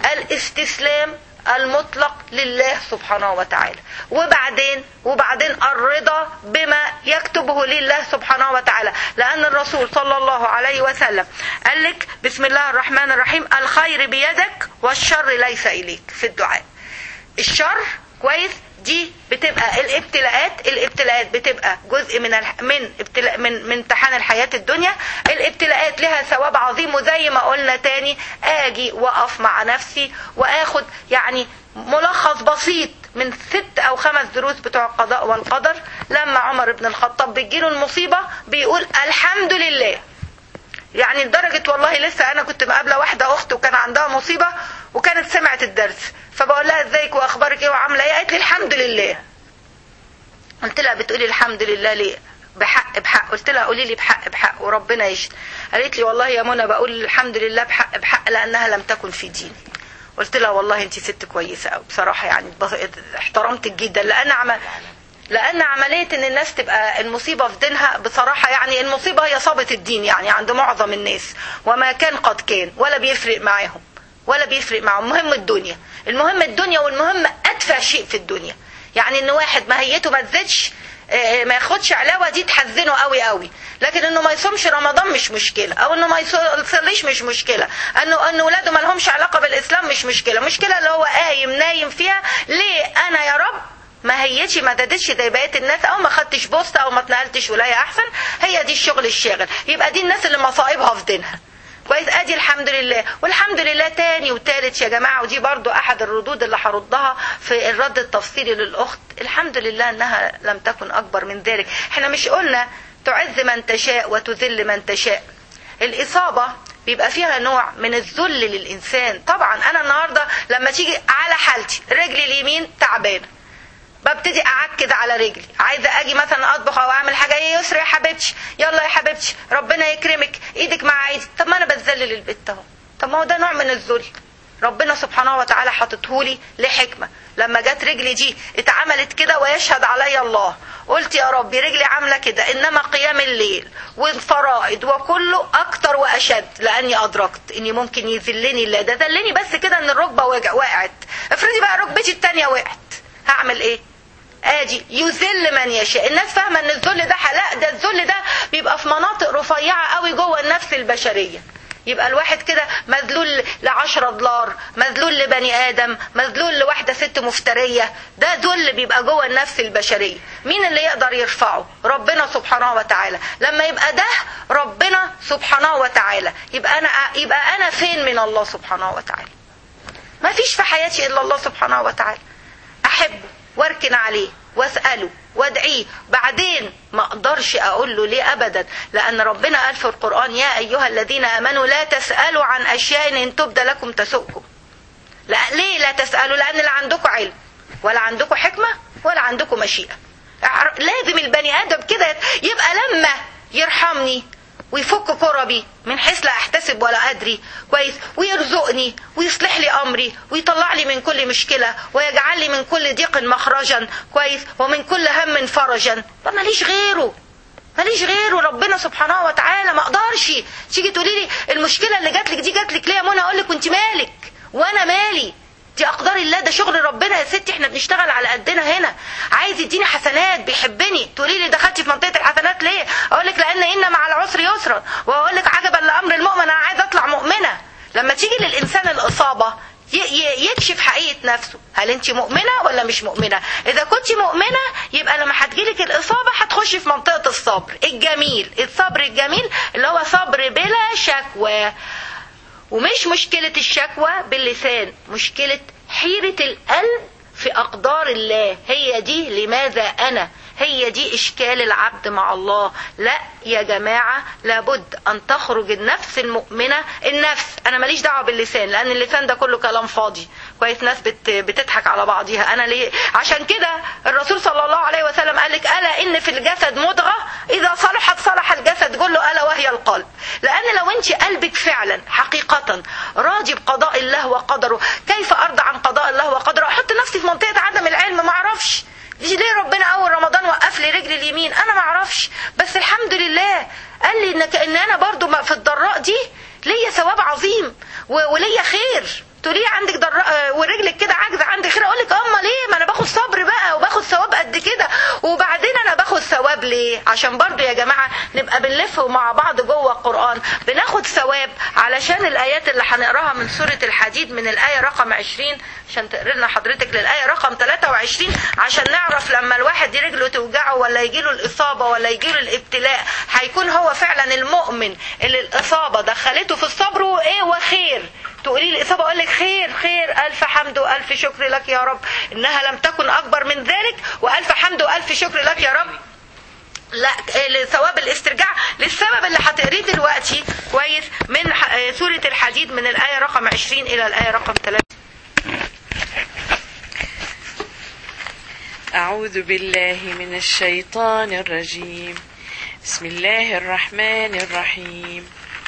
الاستسلام المطلق لله سبحانه وتعالى وبعدين وبعدين الرضا بما يكتبه لله سبحانه وتعالى لأن الرسول صلى الله عليه وسلم قال لك بسم الله الرحمن الرحيم الخير بيدك والشر ليس إليك في الدعاء الشر كويس دي بتبقى الابتلاءات الابتلاءات بتبقى جزء من الح... من ابتلاء من من امتحان الحياه الدنيا الابتلاءات لها ثواب عظيم وزي ما قلنا تاني اجي واقف مع نفسي واخد يعني ملخص بسيط من ست او خمس دروس بتوع القضاء والقدر لما عمر بن الخطاب بتجيله المصيبه بيقول الحمد لله يعني لدرجة والله لسه أنا كنت مقابلة واحدة أخت وكان عندها مصيبة وكانت سمعت الدرس فبقول لها ازيك واخبارك ايه وعامله ايه قالت لي الحمد لله قلت لها بتقولي الحمد لله ليه بحق بحق قلت لها قولي لي بحق بحق وربنا يشهد قالت لي والله يا منى بقول الحمد لله بحق بحق لانها لم تكن في ديني قلت لها والله انت ست كويسه قوي بصراحه يعني احترمتك جدا لان عمل لان عمليه ان الناس تبقى المصيبه في دينها بصراحه يعني المصيبه هي صابت الدين يعني عند معظم الناس وما كان قد كان ولا بيفرق معاهم ولا بيفرق معهم مهم الدنيا المهم الدنيا والمهم ادفع شيء في الدنيا يعني ان واحد ماهيته ما تزيدش ما ياخدش علاوه دي تحزنه قوي قوي لكن انه ما يصومش رمضان مش مشكله او انه ما يصليش مش مشكله انه ان ولاده ما لهمش علاقه بالاسلام مش مشكله مشكله اللي هو قايم نايم فيها ليه انا يا رب ما هيتش ما دادتش زي بقيه الناس او ما خدتش بوست او ما اتنقلتش ولايه احسن هي دي الشغل الشاغل يبقى دي الناس اللي مصائبها في دينها كويس ادي الحمد لله والحمد لله تاني وتالت يا جماعه ودي برضو احد الردود اللي هردها في الرد التفصيلي للاخت الحمد لله انها لم تكن اكبر من ذلك احنا مش قلنا تعز من تشاء وتذل من تشاء الاصابه بيبقى فيها نوع من الذل للانسان طبعا انا النهارده لما تيجي على حالتي رجلي اليمين تعبانه ببتدي اعكد على رجلي عايزه اجي مثلا اطبخ او اعمل حاجه ايه يسري يا حبيبتي يلا يا حبيبتي ربنا يكرمك ايدك مع ايدي طب ما انا بتذلل البت اهو طب ما هو ده نوع من الذل ربنا سبحانه وتعالى حاططهولي لحكمه لما جت رجلي دي اتعملت كده ويشهد علي الله قلت يا ربي رجلي عامله كده انما قيام الليل والفرائض وكله اكتر واشد لاني ادركت اني ممكن يذلني الله ده ذلني بس كده ان الركبه وقعت افرضي بقى ركبتي التانيه وقعت هعمل ايه ادي يذل من يشاء الناس فاهمه ان الذل ده لا ده الذل ده بيبقى في مناطق رفيعه قوي جوه النفس البشريه يبقى الواحد كده مذلول لعشرة دولار مذلول لبني ادم مذلول لواحدة ست مفترية ده ذل بيبقى جوه النفس البشرية مين اللي يقدر يرفعه ربنا سبحانه وتعالى لما يبقى ده ربنا سبحانه وتعالى يبقى انا يبقى انا فين من الله سبحانه وتعالى ما فيش في حياتي الا الله سبحانه وتعالى احبه واركن عليه واساله وادعيه بعدين ما اقدرش اقول له ليه ابدا لان ربنا قال في القران يا ايها الذين امنوا لا تسالوا عن اشياء ان تبد لكم تسؤكم لا ليه لا تسالوا لان لا عندكم علم ولا عندكم حكمه ولا عندكم مشيئه لازم البني ادم كده يبقى لما يرحمني ويفك كربي من حيث لا احتسب ولا ادري كويس ويرزقني ويصلح لي امري ويطلع لي من كل مشكله ويجعل لي من كل ضيق مخرجا كويس ومن كل هم فرجا فماليش غيره ماليش غيره ربنا سبحانه وتعالى ما اقدرش تيجي تقولي لي المشكله اللي جات لك دي جات لك ليه يا منى اقول لك وانت مالك وانا مالي دي اقدار الله ده شغل ربنا يا ستي احنا بنشتغل على قدنا هنا عايز يديني حسنات بيحبني تقولي لي دخلتي في منطقه الحسنات ليه اقول لك لان ان مع العسر يسرا واقول لك عجبا لامر المؤمن انا عايز اطلع مؤمنه لما تيجي للانسان الاصابه يكشف حقيقه نفسه هل انت مؤمنه ولا مش مؤمنه اذا كنت مؤمنه يبقى لما هتجيلك الاصابه هتخشي في منطقه الصبر الجميل الصبر الجميل اللي هو صبر بلا شكوى ومش مشكلة الشكوى باللسان مشكلة حيرة القلب في أقدار الله هي دي لماذا أنا هي دي إشكال العبد مع الله لا يا جماعة لابد أن تخرج النفس المؤمنة النفس أنا ماليش دعوة باللسان لأن اللسان ده كله كلام فاضي كويس ناس بت بتضحك على بعضيها أنا ليه عشان كده الرسول صلى الله عليه وسلم قال لك ألا إن في الجسد مضغة إذا صلحت صلح الجسد كله ألا وهي القلب لأن لو أنت قلبك فعلا حقيقة راضي بقضاء الله وقدره كيف أرضى عن قضاء الله وقدره أحط نفسي في منطقة عدم العلم ما أعرفش دي ليه ربنا اول رمضان وقف لي رجلي اليمين انا ما اعرفش بس الحمد لله قال لي انك ان انا برضو في الضراء دي ليا ثواب عظيم وليا خير تقولي عندك ضراء ورجلك كده عاجزه عندك خير اقول لك اما ليه ما انا باخد صبر بقى وباخد ثواب قد كده وبعدين انا باخد ثواب ليه عشان برضو يا جماعه نبقى بنلف مع بعض جوه القران بناخد ثواب علشان الايات اللي هنقراها من سوره الحديد من الايه رقم 20 عشان تقري لنا حضرتك للايه رقم 23 عشان نعرف لما الواحد رجله توجعه ولا يجيله الاصابه ولا يجيله الابتلاء هيكون هو فعلا المؤمن اللي الاصابه دخلته في الصبر وايه وخير تقولي لي الاصابه اقول لك خير خير الف حمد والف شكر لك يا رب انها لم تكن اكبر من ذلك والف حمد والف شكر لك يا رب لا لثواب الاسترجاع للسبب اللي هتقريه دلوقتي كويس من سوره الحديد من الايه رقم 20 الى الايه رقم 3 أعوذ بالله من الشيطان الرجيم بسم الله الرحمن الرحيم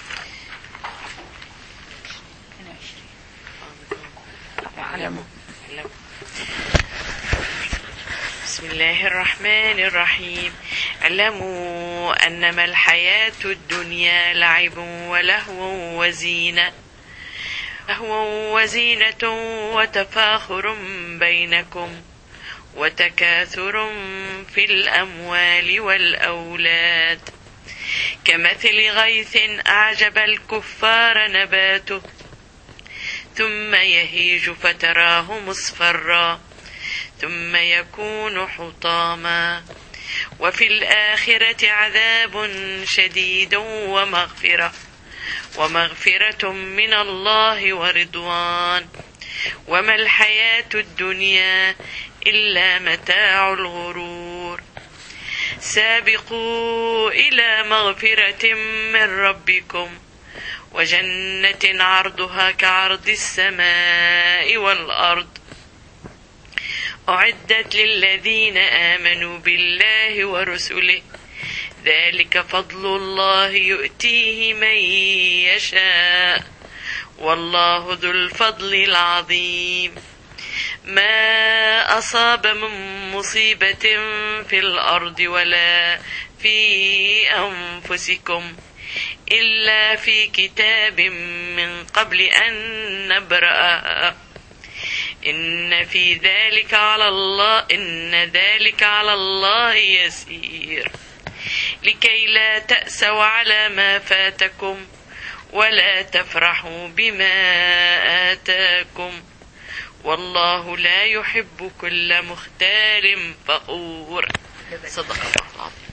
بسم الله الرحمن الرحيم اعلموا أنما الحياة الدنيا لعب ولهو وزينة لهو وزينة وتفاخر بينكم وتكاثر في الأموال والأولاد كمثل غيث أعجب الكفار نباته ثم يهيج فتراه مصفرا ثم يكون حطاما وفي الآخرة عذاب شديد ومغفرة ومغفرة من الله ورضوان وما الحياة الدنيا إلا متاع الغرور سابقوا إلى مغفرة من ربكم وجنة عرضها كعرض السماء والأرض أعدت للذين آمنوا بالله ورسله ذلك فضل الله يؤتيه من يشاء والله ذو الفضل العظيم ما أصاب من مصيبة في الأرض ولا في أنفسكم إلا في كتاب من قبل أن نبرأها إن في ذلك على الله إن ذلك على الله يسير لكي لا تأسوا على ما فاتكم ولا تفرحوا بما آتاكم والله لا يحب كل مختال فخور صدق الله العظيم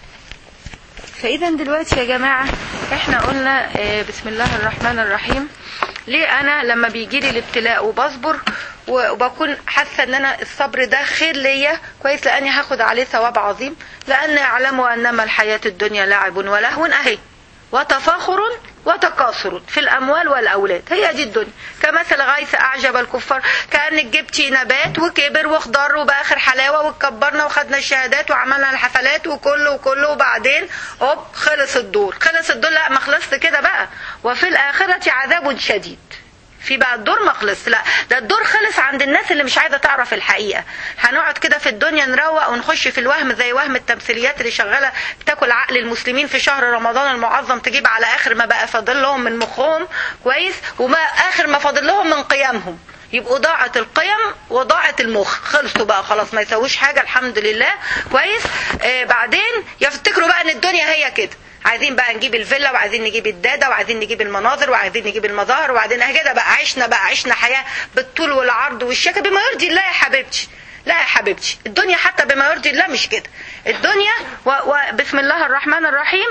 فاذا دلوقتي يا جماعه احنا قلنا آه، بسم الله الرحمن الرحيم ليه انا لما بيجي لي الابتلاء وبصبر وبكون حاسه ان انا الصبر ده خير ليا كويس لاني هاخد عليه ثواب عظيم لان اعلم انما الحياه الدنيا لعب ولهو اهي وتفاخر وتكاثر في الاموال والاولاد هي دي الدنيا كمثل غيث اعجب الكفار كانك جبتي نبات وكبر وخضر وباخر حلاوه واتكبرنا وخدنا الشهادات وعملنا الحفلات وكله وكله وبعدين هوب خلص الدور خلص الدور لا ما خلصت كده بقى وفي الاخره عذاب شديد في بقى الدور ما خلص لا ده الدور خلص عند الناس اللي مش عايزه تعرف الحقيقه هنقعد كده في الدنيا نروق ونخش في الوهم زي وهم التمثيليات اللي شغاله بتاكل عقل المسلمين في شهر رمضان المعظم تجيب على اخر ما بقى فاضل لهم من مخهم كويس وما اخر ما فاضل لهم من قيامهم يبقوا ضاعت القيم وضاعت المخ خلصوا بقى خلاص ما يسووش حاجه الحمد لله كويس آه بعدين يفتكروا بقى ان الدنيا هي كده عايزين بقى نجيب الفيلا وعايزين نجيب الداده وعايزين نجيب المناظر وعايزين نجيب المظاهر وبعدين كده بقى عشنا بقى عشنا حياه بالطول والعرض والشكل بما يرضي الله يا حبيبتي لا يا حبيبتي الدنيا حتى بما يرضي الله مش كده الدنيا وبسم الله الرحمن الرحيم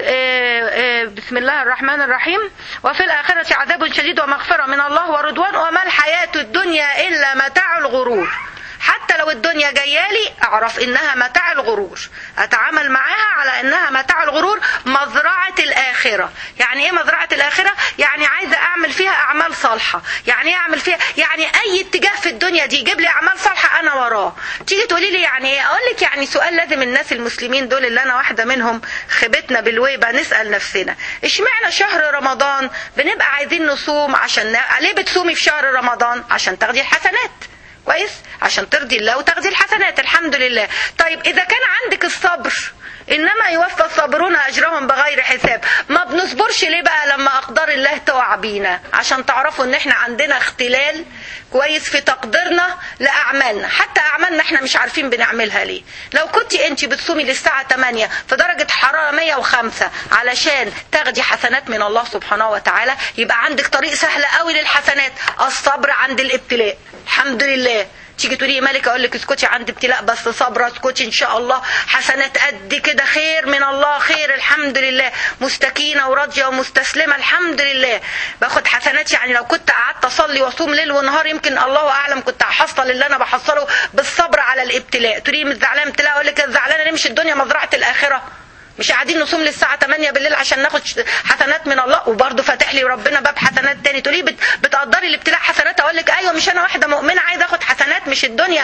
آه، آه، بسم الله الرحمن الرحيم وفي الآخرة عذاب شديد ومغفرة من الله ورضوان وما الحياة الدنيا إلا متاع الغرور حتى لو الدنيا جايالي اعرف انها متاع الغرور اتعامل معاها على انها متاع الغرور مزرعه الاخره يعني ايه مزرعه الاخره يعني عايزه اعمل فيها اعمال صالحه يعني ايه اعمل فيها يعني اي اتجاه في الدنيا دي يجيب لي اعمال صالحه انا وراه تيجي تقولي لي يعني ايه اقول لك يعني سؤال لازم الناس المسلمين دول اللي انا واحده منهم خبتنا بالويبه نسال نفسنا اشمعنى شهر رمضان بنبقى عايزين نصوم عشان ليه بتصومي في شهر رمضان عشان تاخدي الحسنات كويس عشان ترضي الله وتاخدي الحسنات الحمد لله طيب اذا كان عندك الصبر انما يوفى الصابرون اجرهم بغير حساب ما بنصبرش ليه بقى لما اقدار الله تقع بينا عشان تعرفوا ان احنا عندنا اختلال كويس في تقديرنا لاعمالنا حتى اعمالنا احنا مش عارفين بنعملها ليه لو كنت انت بتصومي للساعه 8 في درجه حراره 105 علشان تاخدي حسنات من الله سبحانه وتعالى يبقى عندك طريق سهل قوي للحسنات الصبر عند الابتلاء الحمد لله تيجي تقولي يا مالك اقول لك اسكتي عند ابتلاء بس صبره اسكتي ان شاء الله حسنات قد كده خير من الله خير الحمد لله مستكينه وراضيه ومستسلمه الحمد لله باخد حسنات يعني لو كنت قعدت اصلي واصوم ليل ونهار يمكن الله اعلم كنت هحصل اللي انا بحصله بالصبر على الابتلاء تقولي مش زعلانه ابتلاء اقول لك زعلانه ليه مش الدنيا مزرعه الاخره مش قاعدين نصوم للساعة 8 بالليل عشان ناخد حسنات من الله وبرضه فاتح لي ربنا باب حسنات تاني تقولي بت... بتقدري الابتلاء حسنات اقول لك ايوه مش انا واحدة مؤمنة عايزة اخد حسنات مش الدنيا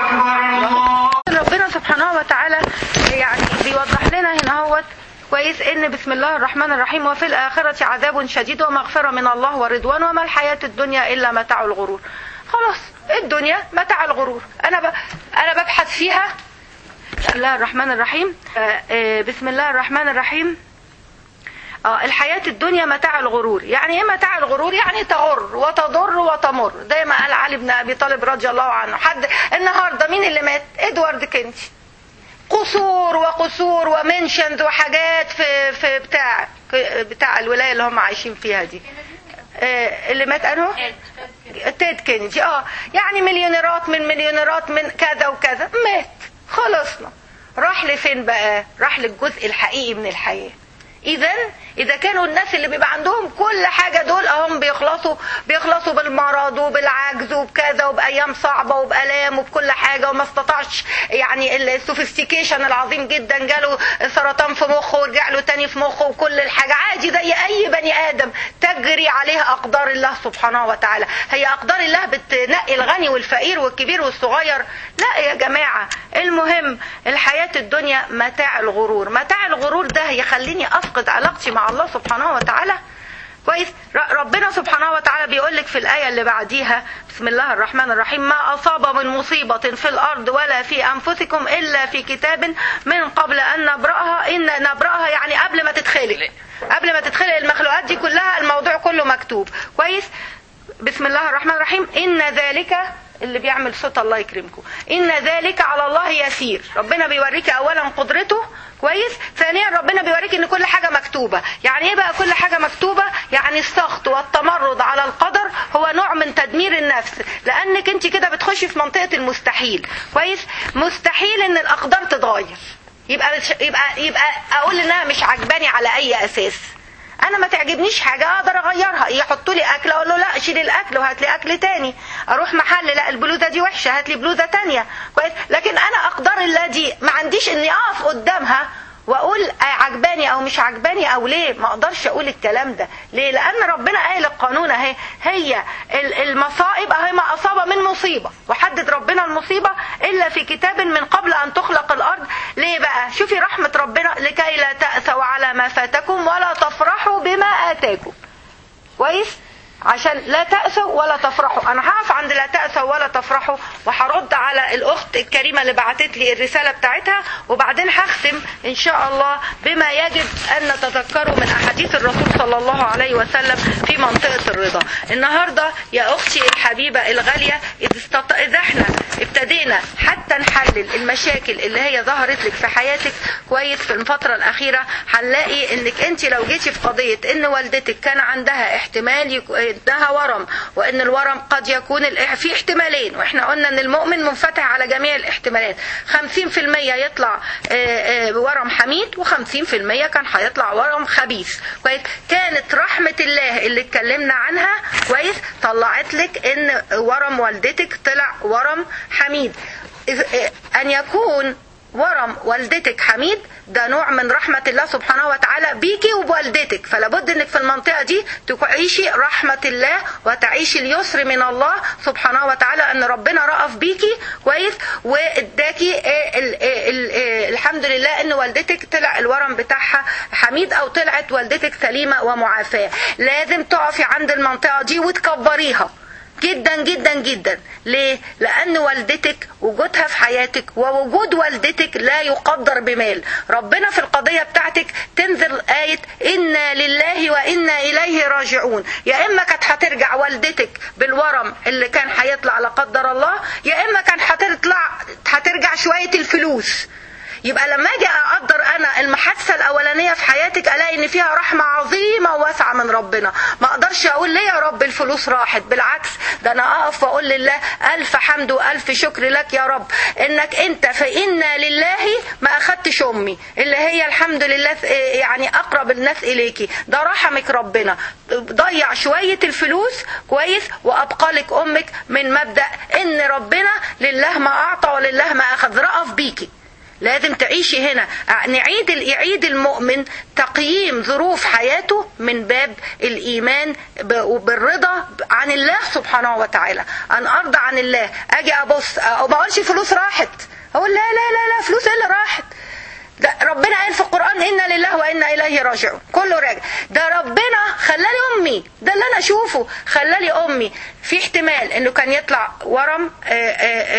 ربنا سبحانه وتعالى يعني بيوضح لنا هنا اهوت كويس ان بسم الله الرحمن الرحيم وفي الاخرة عذاب شديد ومغفرة من الله ورضوان وما الحياة الدنيا الا متاع الغرور خلاص الدنيا متاع الغرور انا ب... انا ببحث فيها بسم الله الرحمن الرحيم آه، آه، بسم الله الرحمن الرحيم اه الحياة الدنيا متاع الغرور يعني ايه متاع الغرور يعني تغر وتضر وتمر زي ما قال علي بن ابي طالب رضي الله عنه حد النهارده مين اللي مات ادوارد كنتي قصور وقصور ومنشنز وحاجات في في بتاع بتاع الولايه اللي هم عايشين فيها دي آه، اللي مات انه تيد كينيدي اه يعني مليونيرات من مليونيرات من كذا وكذا مات خلصنا راح لفين بقى راح للجزء الحقيقي من الحياه اذا اذا كانوا الناس اللي بيبقى عندهم كل حاجه دول اهم بيخلصوا بيخلصوا بالمرض وبالعجز وبكذا وبايام صعبه وبالام وبكل حاجه وما استطاعش يعني السوفيستيكيشن العظيم جدا جاله سرطان في مخه ورجع له تاني في مخه وكل الحاجه عادي زي اي بني ادم تجري عليها اقدار الله سبحانه وتعالى هي اقدار الله بتنقي الغني والفقير والكبير والصغير لا يا جماعه المهم الحياه الدنيا متاع الغرور متاع الغرور ده يخليني افقد علاقتي مع الله سبحانه وتعالى كويس ر- ربنا سبحانه وتعالى بيقول لك في الآية اللي بعديها بسم الله الرحمن الرحيم ما أصاب من مصيبة في الأرض ولا في أنفسكم إلا في كتاب من قبل أن نبرأها إن نبرأها يعني قبل ما تتخلق قبل ما تتخلق المخلوقات دي كلها الموضوع كله مكتوب كويس بسم الله الرحمن الرحيم إن ذلك اللي بيعمل صوت الله يكرمكم ان ذلك على الله يسير ربنا بيوريك اولا قدرته كويس ثانيا ربنا بيوريك ان كل حاجه مكتوبه يعني ايه بقى كل حاجه مكتوبه يعني السخط والتمرد على القدر هو نوع من تدمير النفس لانك انت كده بتخشي في منطقه المستحيل كويس مستحيل ان الاقدار تتغير يبقى يبقى يبقى اقول انها مش عجباني على اي اساس انا ما تعجبنيش حاجه اقدر اغيرها يحطوا لي اكل اقول له لا شيل الاكل وهات لي اكل تاني اروح محل لا البلوزه دي وحشه هات لي بلوزه تانية كويس لكن انا اقدار الله دي ما عنديش اني اقف قدامها واقول عجباني او مش عجباني او ليه ما اقدرش اقول الكلام ده ليه لان ربنا قايل القانون اهي هي المصائب اهي ما اصاب من مصيبه وحدد ربنا المصيبه الا في كتاب من قبل ان تخلق الارض ليه بقى شوفي رحمه ربنا لكي لا تاسوا على ما فاتكم ولا تفرحوا بما اتاكم كويس عشان لا تأسوا ولا تفرحوا أنا هقف عند لا تأسوا ولا تفرحوا وهرد على الأخت الكريمة اللي بعتت لي الرسالة بتاعتها وبعدين هختم إن شاء الله بما يجب أن نتذكره من أحاديث الرسول صلى الله عليه وسلم في منطقة الرضا النهاردة يا أختي الحبيبة الغالية إذا, استط... إذا احنا ابتدينا حتى نحلل المشاكل اللي هي ظهرت لك في حياتك كويس في الفترة الأخيرة هنلاقي إنك أنت لو جيتي في قضية إن والدتك كان عندها احتمال يك... انها ورم وان الورم قد يكون في احتمالين واحنا قلنا ان المؤمن منفتح على جميع الاحتمالات 50% يطلع ورم حميد و50% كان هيطلع ورم خبيث كويس كانت رحمة الله اللي اتكلمنا عنها كويس طلعت لك ان ورم والدتك طلع ورم حميد ان يكون ورم والدتك حميد ده نوع من رحمة الله سبحانه وتعالى بيكي وبوالدتك فلابد انك في المنطقة دي تعيشي رحمة الله وتعيشي اليسر من الله سبحانه وتعالى ان ربنا رأف بيكي كويس واداكي الحمد لله ان والدتك طلع الورم بتاعها حميد او طلعت والدتك سليمة ومعافاة لازم تقفي عند المنطقة دي وتكبريها جدا جدا جدا ليه لان والدتك وجودها في حياتك ووجود والدتك لا يقدر بمال ربنا في القضية بتاعتك تنزل آية إنا لله وإنا إليه راجعون يا إما كانت هترجع والدتك بالورم اللي كان هيطلع لا قدر الله يا إما كان هتطلع هترجع شوية الفلوس يبقى لما اجي اقدر انا المحادثه الاولانيه في حياتك الاقي ان فيها رحمه عظيمه وواسعه من ربنا ما اقدرش اقول ليه يا رب الفلوس راحت بالعكس ده انا اقف واقول لله الف حمد والف شكر لك يا رب انك انت فانا لله ما اخدتش امي اللي هي الحمد لله يعني اقرب الناس اليكي ده رحمك ربنا ضيع شويه الفلوس كويس وابقى لك امك من مبدا ان ربنا لله ما اعطى ولله ما اخذ رأف بيكي لازم تعيشي هنا نعيد يعيد المؤمن تقييم ظروف حياته من باب الايمان بالرضا عن الله سبحانه وتعالى ان ارضى عن الله اجي ابص او ما اقولش فلوس راحت اقول لا لا لا لا فلوس ايه اللي راحت ده ربنا قال في القرآن إنا لله وإنا إليه راجعون كله راجع ده ربنا خلالي أمي ده اللي أنا أشوفه خلالي أمي في احتمال إنه كان يطلع ورم آآ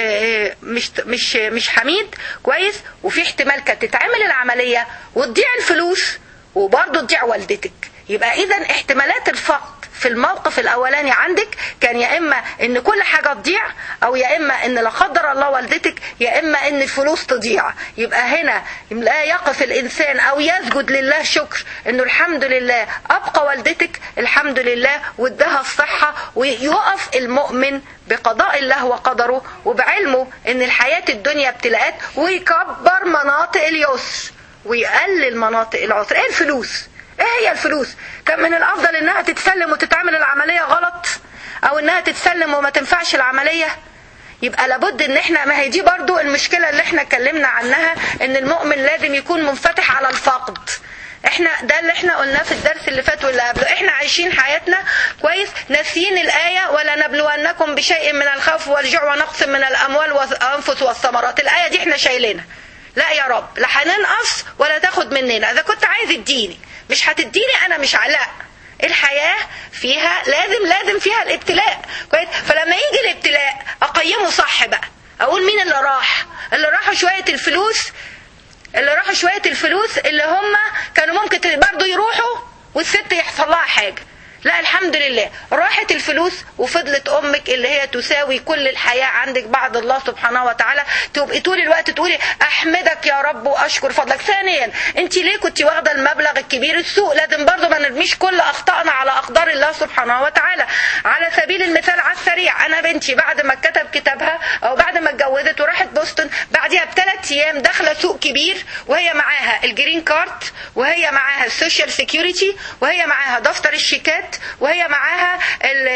آآ مش مش مش حميد كويس وفي احتمال كانت تتعمل العملية وتضيع الفلوس وبرضه تضيع والدتك يبقى إذا احتمالات الفقد في الموقف الاولاني عندك كان يا اما ان كل حاجه تضيع او يا اما ان لا قدر الله والدتك يا اما ان الفلوس تضيع يبقى هنا لا يقف الانسان او يسجد لله شكر انه الحمد لله ابقى والدتك الحمد لله وادها الصحه ويقف المؤمن بقضاء الله وقدره وبعلمه ان الحياه الدنيا ابتلاءات ويكبر مناطق اليسر ويقلل مناطق العسر ايه الفلوس ايه هي الفلوس كان من الافضل انها تتسلم وتتعمل العملية غلط او انها تتسلم وما تنفعش العملية يبقى لابد ان احنا ما هي دي برضو المشكلة اللي احنا اتكلمنا عنها ان المؤمن لازم يكون منفتح على الفقد احنا ده اللي احنا قلناه في الدرس اللي فات واللي قبله احنا عايشين حياتنا كويس ناسيين الايه ولا نبلونكم بشيء من الخوف والجوع ونقص من الاموال والانفس والثمرات الايه دي احنا شايلينها لا يا رب لا هننقص ولا تاخد مننا اذا كنت عايز اديني مش هتديني انا مش علاء الحياة فيها لازم لازم فيها الابتلاء كويس فلما يجي الابتلاء اقيمه صح بقى اقول مين اللي راح اللي راحوا شوية الفلوس اللي راحوا شوية الفلوس اللي هم كانوا ممكن برضه يروحوا والست يحصل لها حاجة لا الحمد لله راحت الفلوس وفضلت امك اللي هي تساوي كل الحياه عندك بعد الله سبحانه وتعالى تبقي طول الوقت تقولي احمدك يا رب واشكر فضلك ثانيا انت ليه كنت واخده المبلغ الكبير السوق لازم برضو ما نرميش كل اخطائنا على اقدار الله سبحانه وتعالى على سبيل المثال على السريع انا بنتي بعد ما كتب كتابها او بعد ما اتجوزت وراحت بوسطن بعدها بثلاث ايام داخله سوق كبير وهي معاها الجرين كارد وهي معاها السوشيال سيكيورتي وهي معاها دفتر الشيكات وهي معاها ال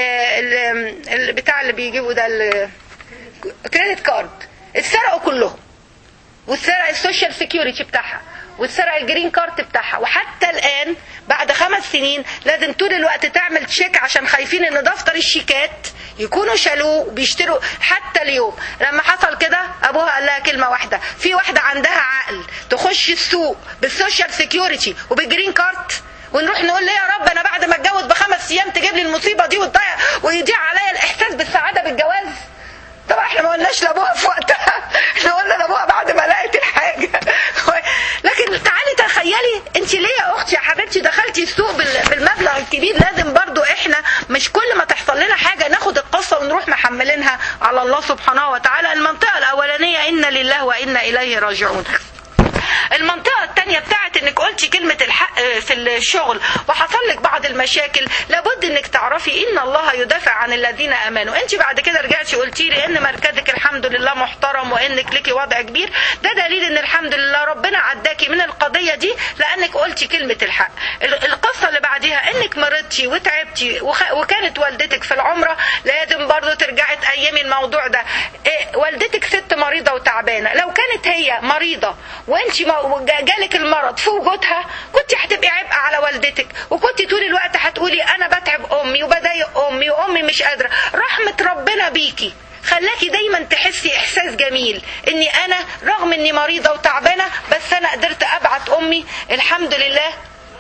ال ال بتاع اللي بيجيبوا ده الكريدت كارد اتسرقوا كلهم واتسرق السوشيال سيكيورتي بتاعها واتسرق الجرين كارت بتاعها وحتى الان بعد خمس سنين لازم طول الوقت تعمل تشيك عشان خايفين ان دفتر الشيكات يكونوا شالوه بيشتروا حتى اليوم لما حصل كده ابوها قال لها كلمه واحده في واحده عندها عقل تخش السوق بالسوشيال سيكيورتي وبالجرين كارت ونروح نقول ليه يا رب انا بعد ما اتجوز بخمس ايام تجيب لي المصيبه دي وتضيع ويضيع عليا الاحساس بالسعاده بالجواز طبعا احنا ما قلناش لابوها في وقتها احنا قلنا لابوها بعد ما لقت الحاجه لكن تعالي تخيلي انت ليه يا اختي يا حبيبتي دخلتي السوق بالمبلغ الكبير لازم برضو احنا مش كل ما تحصل لنا حاجه ناخد القصه ونروح محملينها على الله سبحانه وتعالى المنطقه الاولانيه انا لله وانا اليه راجعون المنطقة التانية بتاعت انك قلتي كلمة الحق في الشغل وحصل لك بعض المشاكل لابد انك تعرفي ان الله يدافع عن الذين امنوا انت بعد كده رجعتي قلتي لي ان مركزك الحمد لله محترم وانك لك وضع كبير ده دليل ان الحمد لله ربنا عداكي من القضية دي لانك قلتي كلمة الحق القصة اللي بعديها انك مرضتي وتعبتي وكانت والدتك في العمرة لازم برضو ترجعي تقيمي الموضوع ده إيه والدتك ست مريضة وتعبانة لو كانت هي مريضة وانت جالك المرض في وجودها كنت هتبقي عبء على والدتك وكنت طول الوقت هتقولي انا بتعب امي وبضايق امي وامي مش قادره رحمه ربنا بيكي خلاكي دايما تحسي احساس جميل اني انا رغم اني مريضه وتعبانه بس انا قدرت ابعت امي الحمد لله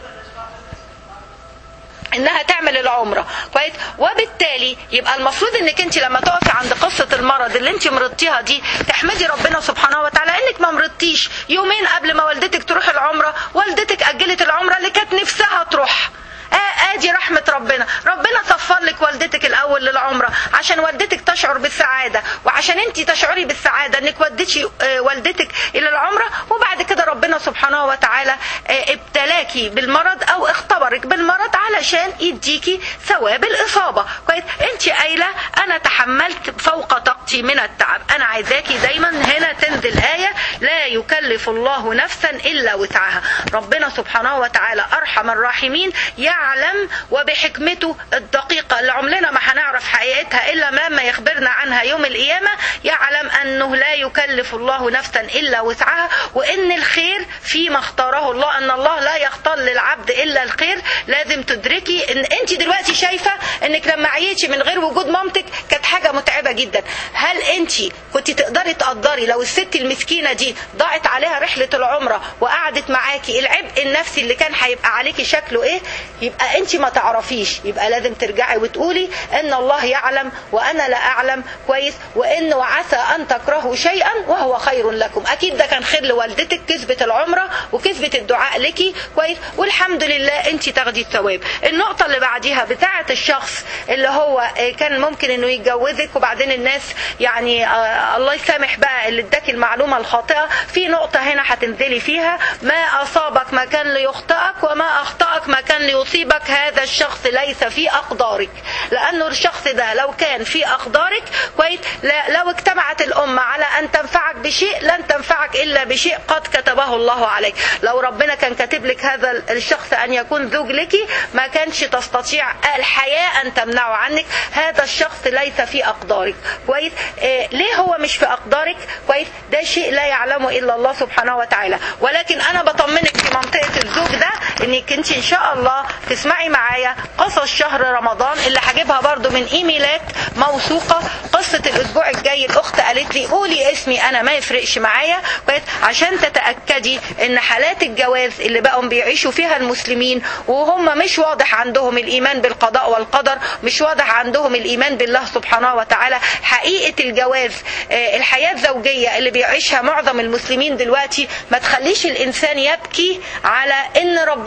انها تعمل العمره كويس وبالتالي يبقى المفروض انك انت لما تقفي عند قصه المرض اللي انت مرضتيها دي تحمدي ربنا سبحانه وتعالى انك ما مرضتيش يومين قبل ما والدتك تروح العمره والدتك اجلت العمره اللي كانت نفسها تروح آه ادي رحمة ربنا ربنا صفر لك والدتك الاول للعمرة عشان والدتك تشعر بالسعادة وعشان انت تشعري بالسعادة انك وديتي آه والدتك الى العمرة وبعد كده ربنا سبحانه وتعالى آه ابتلاكي بالمرض او اختبرك بالمرض علشان يديكي ثواب الاصابة كويس انت قايلة انا تحملت فوق طاقتي من التعب انا عايزاكي دايما هنا تنزل آية لا يكلف الله نفسا الا وسعها ربنا سبحانه وتعالى ارحم الراحمين يعلم وبحكمته الدقيقة اللي عمرنا ما هنعرف حقيقتها إلا لما يخبرنا عنها يوم القيامة يعلم أنه لا يكلف الله نفسا إلا وسعها وإن الخير فيما اختاره الله أن الله لا يختار للعبد إلا الخير لازم تدركي إن أنت دلوقتي شايفة إنك لما عيتي من غير وجود مامتك كانت حاجة متعبة جدا هل أنت كنت تقدري تقدري لو الست المسكينة دي ضاعت عليها رحلة العمرة وقعدت معاكي العبء النفسي اللي كان هيبقى عليكي شكله إيه يبقى انت ما تعرفيش يبقى لازم ترجعي وتقولي ان الله يعلم وانا لا اعلم كويس وان وعسى ان تكرهوا شيئا وهو خير لكم اكيد ده كان خير لوالدتك كسبت العمره وكسبت الدعاء لك كويس والحمد لله انت تاخدي الثواب النقطه اللي بعديها بتاعه الشخص اللي هو كان ممكن انه يتجوزك وبعدين الناس يعني آه الله يسامح بقى اللي اداك المعلومه الخاطئه في نقطه هنا هتنزلي فيها ما اصابك ما كان ليخطئك وما اخطاك ما كان ليصيبك يصيبك هذا الشخص ليس في أقدارك لأنه الشخص ده لو كان في أقدارك كويس لو اجتمعت الأمة على أن تنفعك بشيء لن تنفعك إلا بشيء قد كتبه الله عليك لو ربنا كان كاتب لك هذا الشخص أن يكون زوج لك ما كانش تستطيع الحياة أن تمنعه عنك هذا الشخص ليس في أقدارك كويس إيه ليه هو مش في أقدارك كويس ده شيء لا يعلمه إلا الله سبحانه وتعالى ولكن أنا بطمنك في منطقة الزوج ده إنك أنت إن شاء الله تسمعي معايا قصص شهر رمضان اللي هجيبها برضو من ايميلات موثوقه قصه الاسبوع الجاي الاخت قالت لي قولي اسمي انا ما يفرقش معايا عشان تتاكدي ان حالات الجواز اللي بقوا بيعيشوا فيها المسلمين وهم مش واضح عندهم الايمان بالقضاء والقدر مش واضح عندهم الايمان بالله سبحانه وتعالى حقيقه الجواز الحياه الزوجيه اللي بيعيشها معظم المسلمين دلوقتي ما تخليش الانسان يبكي على ان ربنا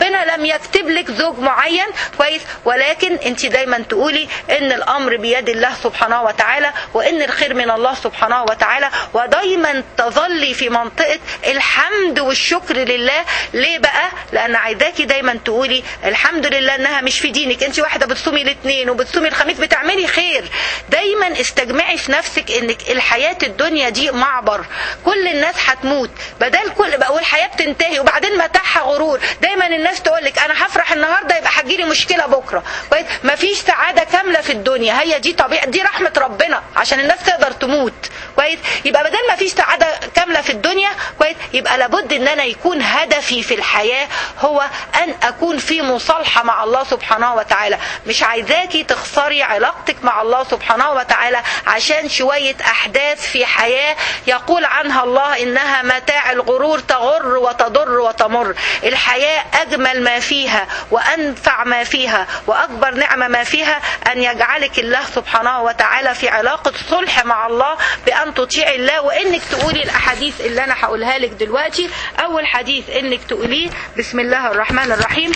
ربنا لم يكتب لك زوج معين كويس ولكن انت دايما تقولي ان الامر بيد الله سبحانه وتعالى وان الخير من الله سبحانه وتعالى ودايما تظلي في منطقه الحمد والشكر لله ليه بقى لان عايزاكي دايما تقولي الحمد لله انها مش في دينك انت واحده بتصومي الاثنين وبتصومي الخميس بتعملي خير دايما استجمعي في نفسك انك الحياه الدنيا دي معبر كل الناس هتموت بدل كل بقى والحياه بتنتهي وبعدين متاعها غرور دايما الناس تقول لك انا هفرح النهارده يبقى هتجيلي مشكله بكره كويس مفيش سعاده كامله في الدنيا هي دي طبيعه دي رحمه ربنا عشان الناس تقدر تموت كويس يبقى بدل ما فيش سعاده كامله في الدنيا كويس يبقى لابد ان انا يكون هدفي في الحياه هو ان اكون في مصالحه مع الله سبحانه وتعالى مش عايزاكي تخسري علاقتك مع الله سبحانه وتعالى عشان شويه احداث في حياه يقول عنها الله انها متاع الغرور تغر وتضر وتمر الحياه اجمل ما فيها وانفع ما فيها واكبر نعمه ما فيها ان يجعلك الله سبحانه وتعالى في علاقه صلح مع الله بان تطيعي الله وانك تقولي الاحاديث اللي انا هقولها لك دلوقتي اول حديث انك تقوليه بسم الله الرحمن الرحيم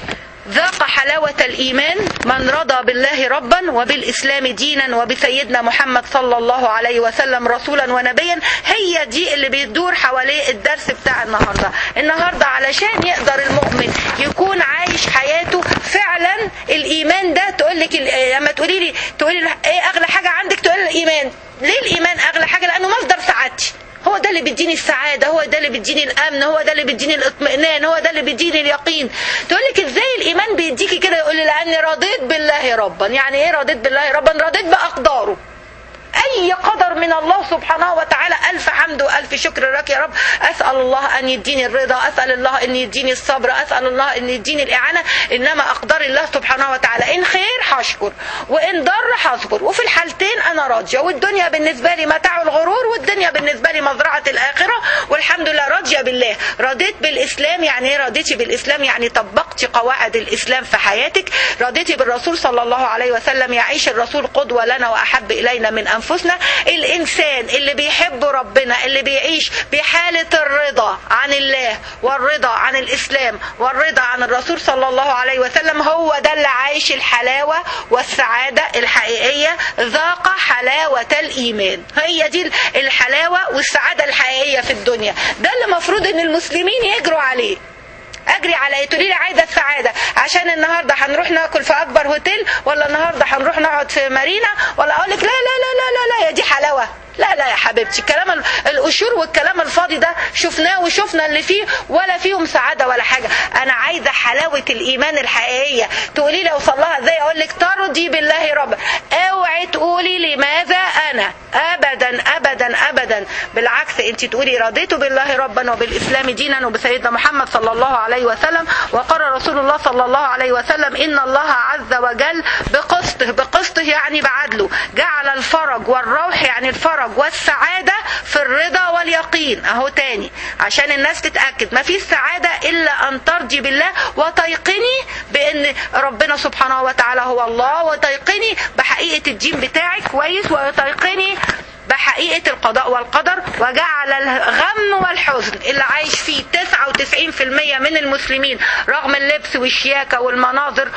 ذاق حلاوة الإيمان من رضى بالله ربا وبالإسلام دينا وبسيدنا محمد صلى الله عليه وسلم رسولا ونبيا هي دي اللي بيدور حواليه الدرس بتاع النهاردة النهاردة علشان يقدر المؤمن يكون عايش حياته فعلا الإيمان ده تقول لك لما تقولي لي تقولي لي ايه أغلى حاجة عندك تقول الإيمان ليه الإيمان أغلى حاجة لأنه مصدر سعادتي هو ده اللي بيديني السعادة هو ده اللي بيديني الأمن هو ده اللي بيديني الاطمئنان هو ده اللي بيديني اليقين تقول لك ازاي الإيمان بيديكي كده يقول لي لأني رضيت بالله ربا يعني ايه رضيت بالله ربا رضيت بأقداره اي قدر من الله سبحانه وتعالى الف حمد والف شكر لك يا رب اسال الله ان يديني الرضا اسال الله ان يديني الصبر اسال الله ان يديني الاعانه انما اقدار الله سبحانه وتعالى ان خير هشكر وان ضر هصبر وفي الحالتين انا راضيه والدنيا بالنسبه لي متاع الغرور والدنيا بالنسبه لي مزرعه الاخره والحمد لله راضيه بالله رضيت بالاسلام يعني ايه رضيتي بالاسلام يعني طبقتي قواعد الاسلام في حياتك رضيتي بالرسول صلى الله عليه وسلم يعيش الرسول قدوه لنا واحب الينا من انفسنا الانسان اللي بيحب ربنا اللي بيعيش بحاله الرضا عن الله والرضا عن الاسلام والرضا عن الرسول صلى الله عليه وسلم هو ده اللي عايش الحلاوه والسعاده الحقيقيه ذاق حلاوه الايمان هي دي الحلاوه والسعاده الحقيقيه في الدنيا ده اللي المفروض ان المسلمين يجروا عليه اجري على ايه تقولي لي عايزه السعاده عشان النهارده هنروح ناكل في اكبر هوتيل ولا النهارده هنروح نقعد في مارينا ولا اقول لك لا لا لا لا لا لا يا دي حلاوه لا لا يا حبيبتي الكلام القشور والكلام الفاضي ده شفناه وشفنا اللي فيه ولا فيهم سعاده ولا حاجه انا عايزه حلاوه الايمان الحقيقيه تقولي لي اوصل لها ازاي اقول لك ترضي بالله رب اوعي تقولي لماذا انا ابدا ابدا ابدا بالعكس انت تقولي رضيت بالله ربا وبالاسلام دينا وبسيدنا محمد صلى الله عليه وسلم وقال رسول الله صلى الله عليه وسلم ان الله عز وجل بقسطه بقسطه يعني بعدله جعل الفرج والروح يعني الفرج والسعادة في الرضا واليقين اهو تاني عشان الناس تتأكد ما فيش سعادة الا ان ترضي بالله وتيقني بان ربنا سبحانه وتعالى هو الله وتيقني بحقيقة الدين بتاعك كويس وتيقني بحقيقة القضاء والقدر وجعل الغم والحزن اللي عايش فيه 99% من المسلمين رغم اللبس والشياكة والمناظر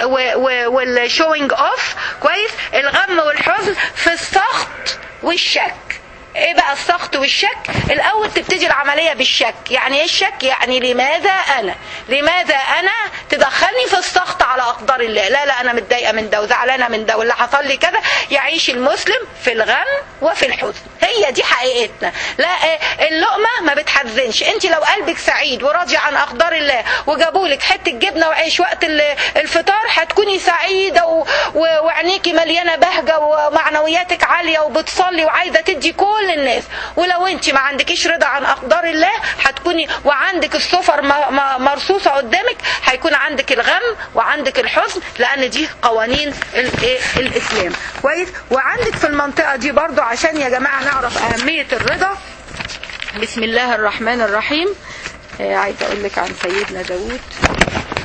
والشوينج اوف كويس الغم والحزن في السخط والشك ايه بقى السخط والشك الاول تبتدي العمليه بالشك يعني ايه الشك يعني لماذا انا لماذا انا تدخلني في السخط على اقدار الله لا لا انا متضايقه من ده وزعلانه من ده واللي حصل لي كذا يعيش المسلم في الغم وفي الحزن هي دي حقيقتنا لا إيه اللقمه ما بتحزنش انت لو قلبك سعيد وراضي عن اقدار الله وجابوا لك حته جبنه وعيش وقت الفطار هتكوني سعيده و... و... وعينيكي مليانه بهجه ومعنوياتك عاليه وبتصلي وعايزه تدي كل الناس ولو انت ما عندكيش رضا عن اقدار الله هتكوني وعندك السفر مرصوصه قدامك هيكون عندك الغم وعندك الحزن لان دي قوانين الاسلام كويس وعندك في المنطقه دي برضو عشان يا جماعه نعرف اهميه الرضا بسم الله الرحمن الرحيم عايزه اقول لك عن سيدنا داوود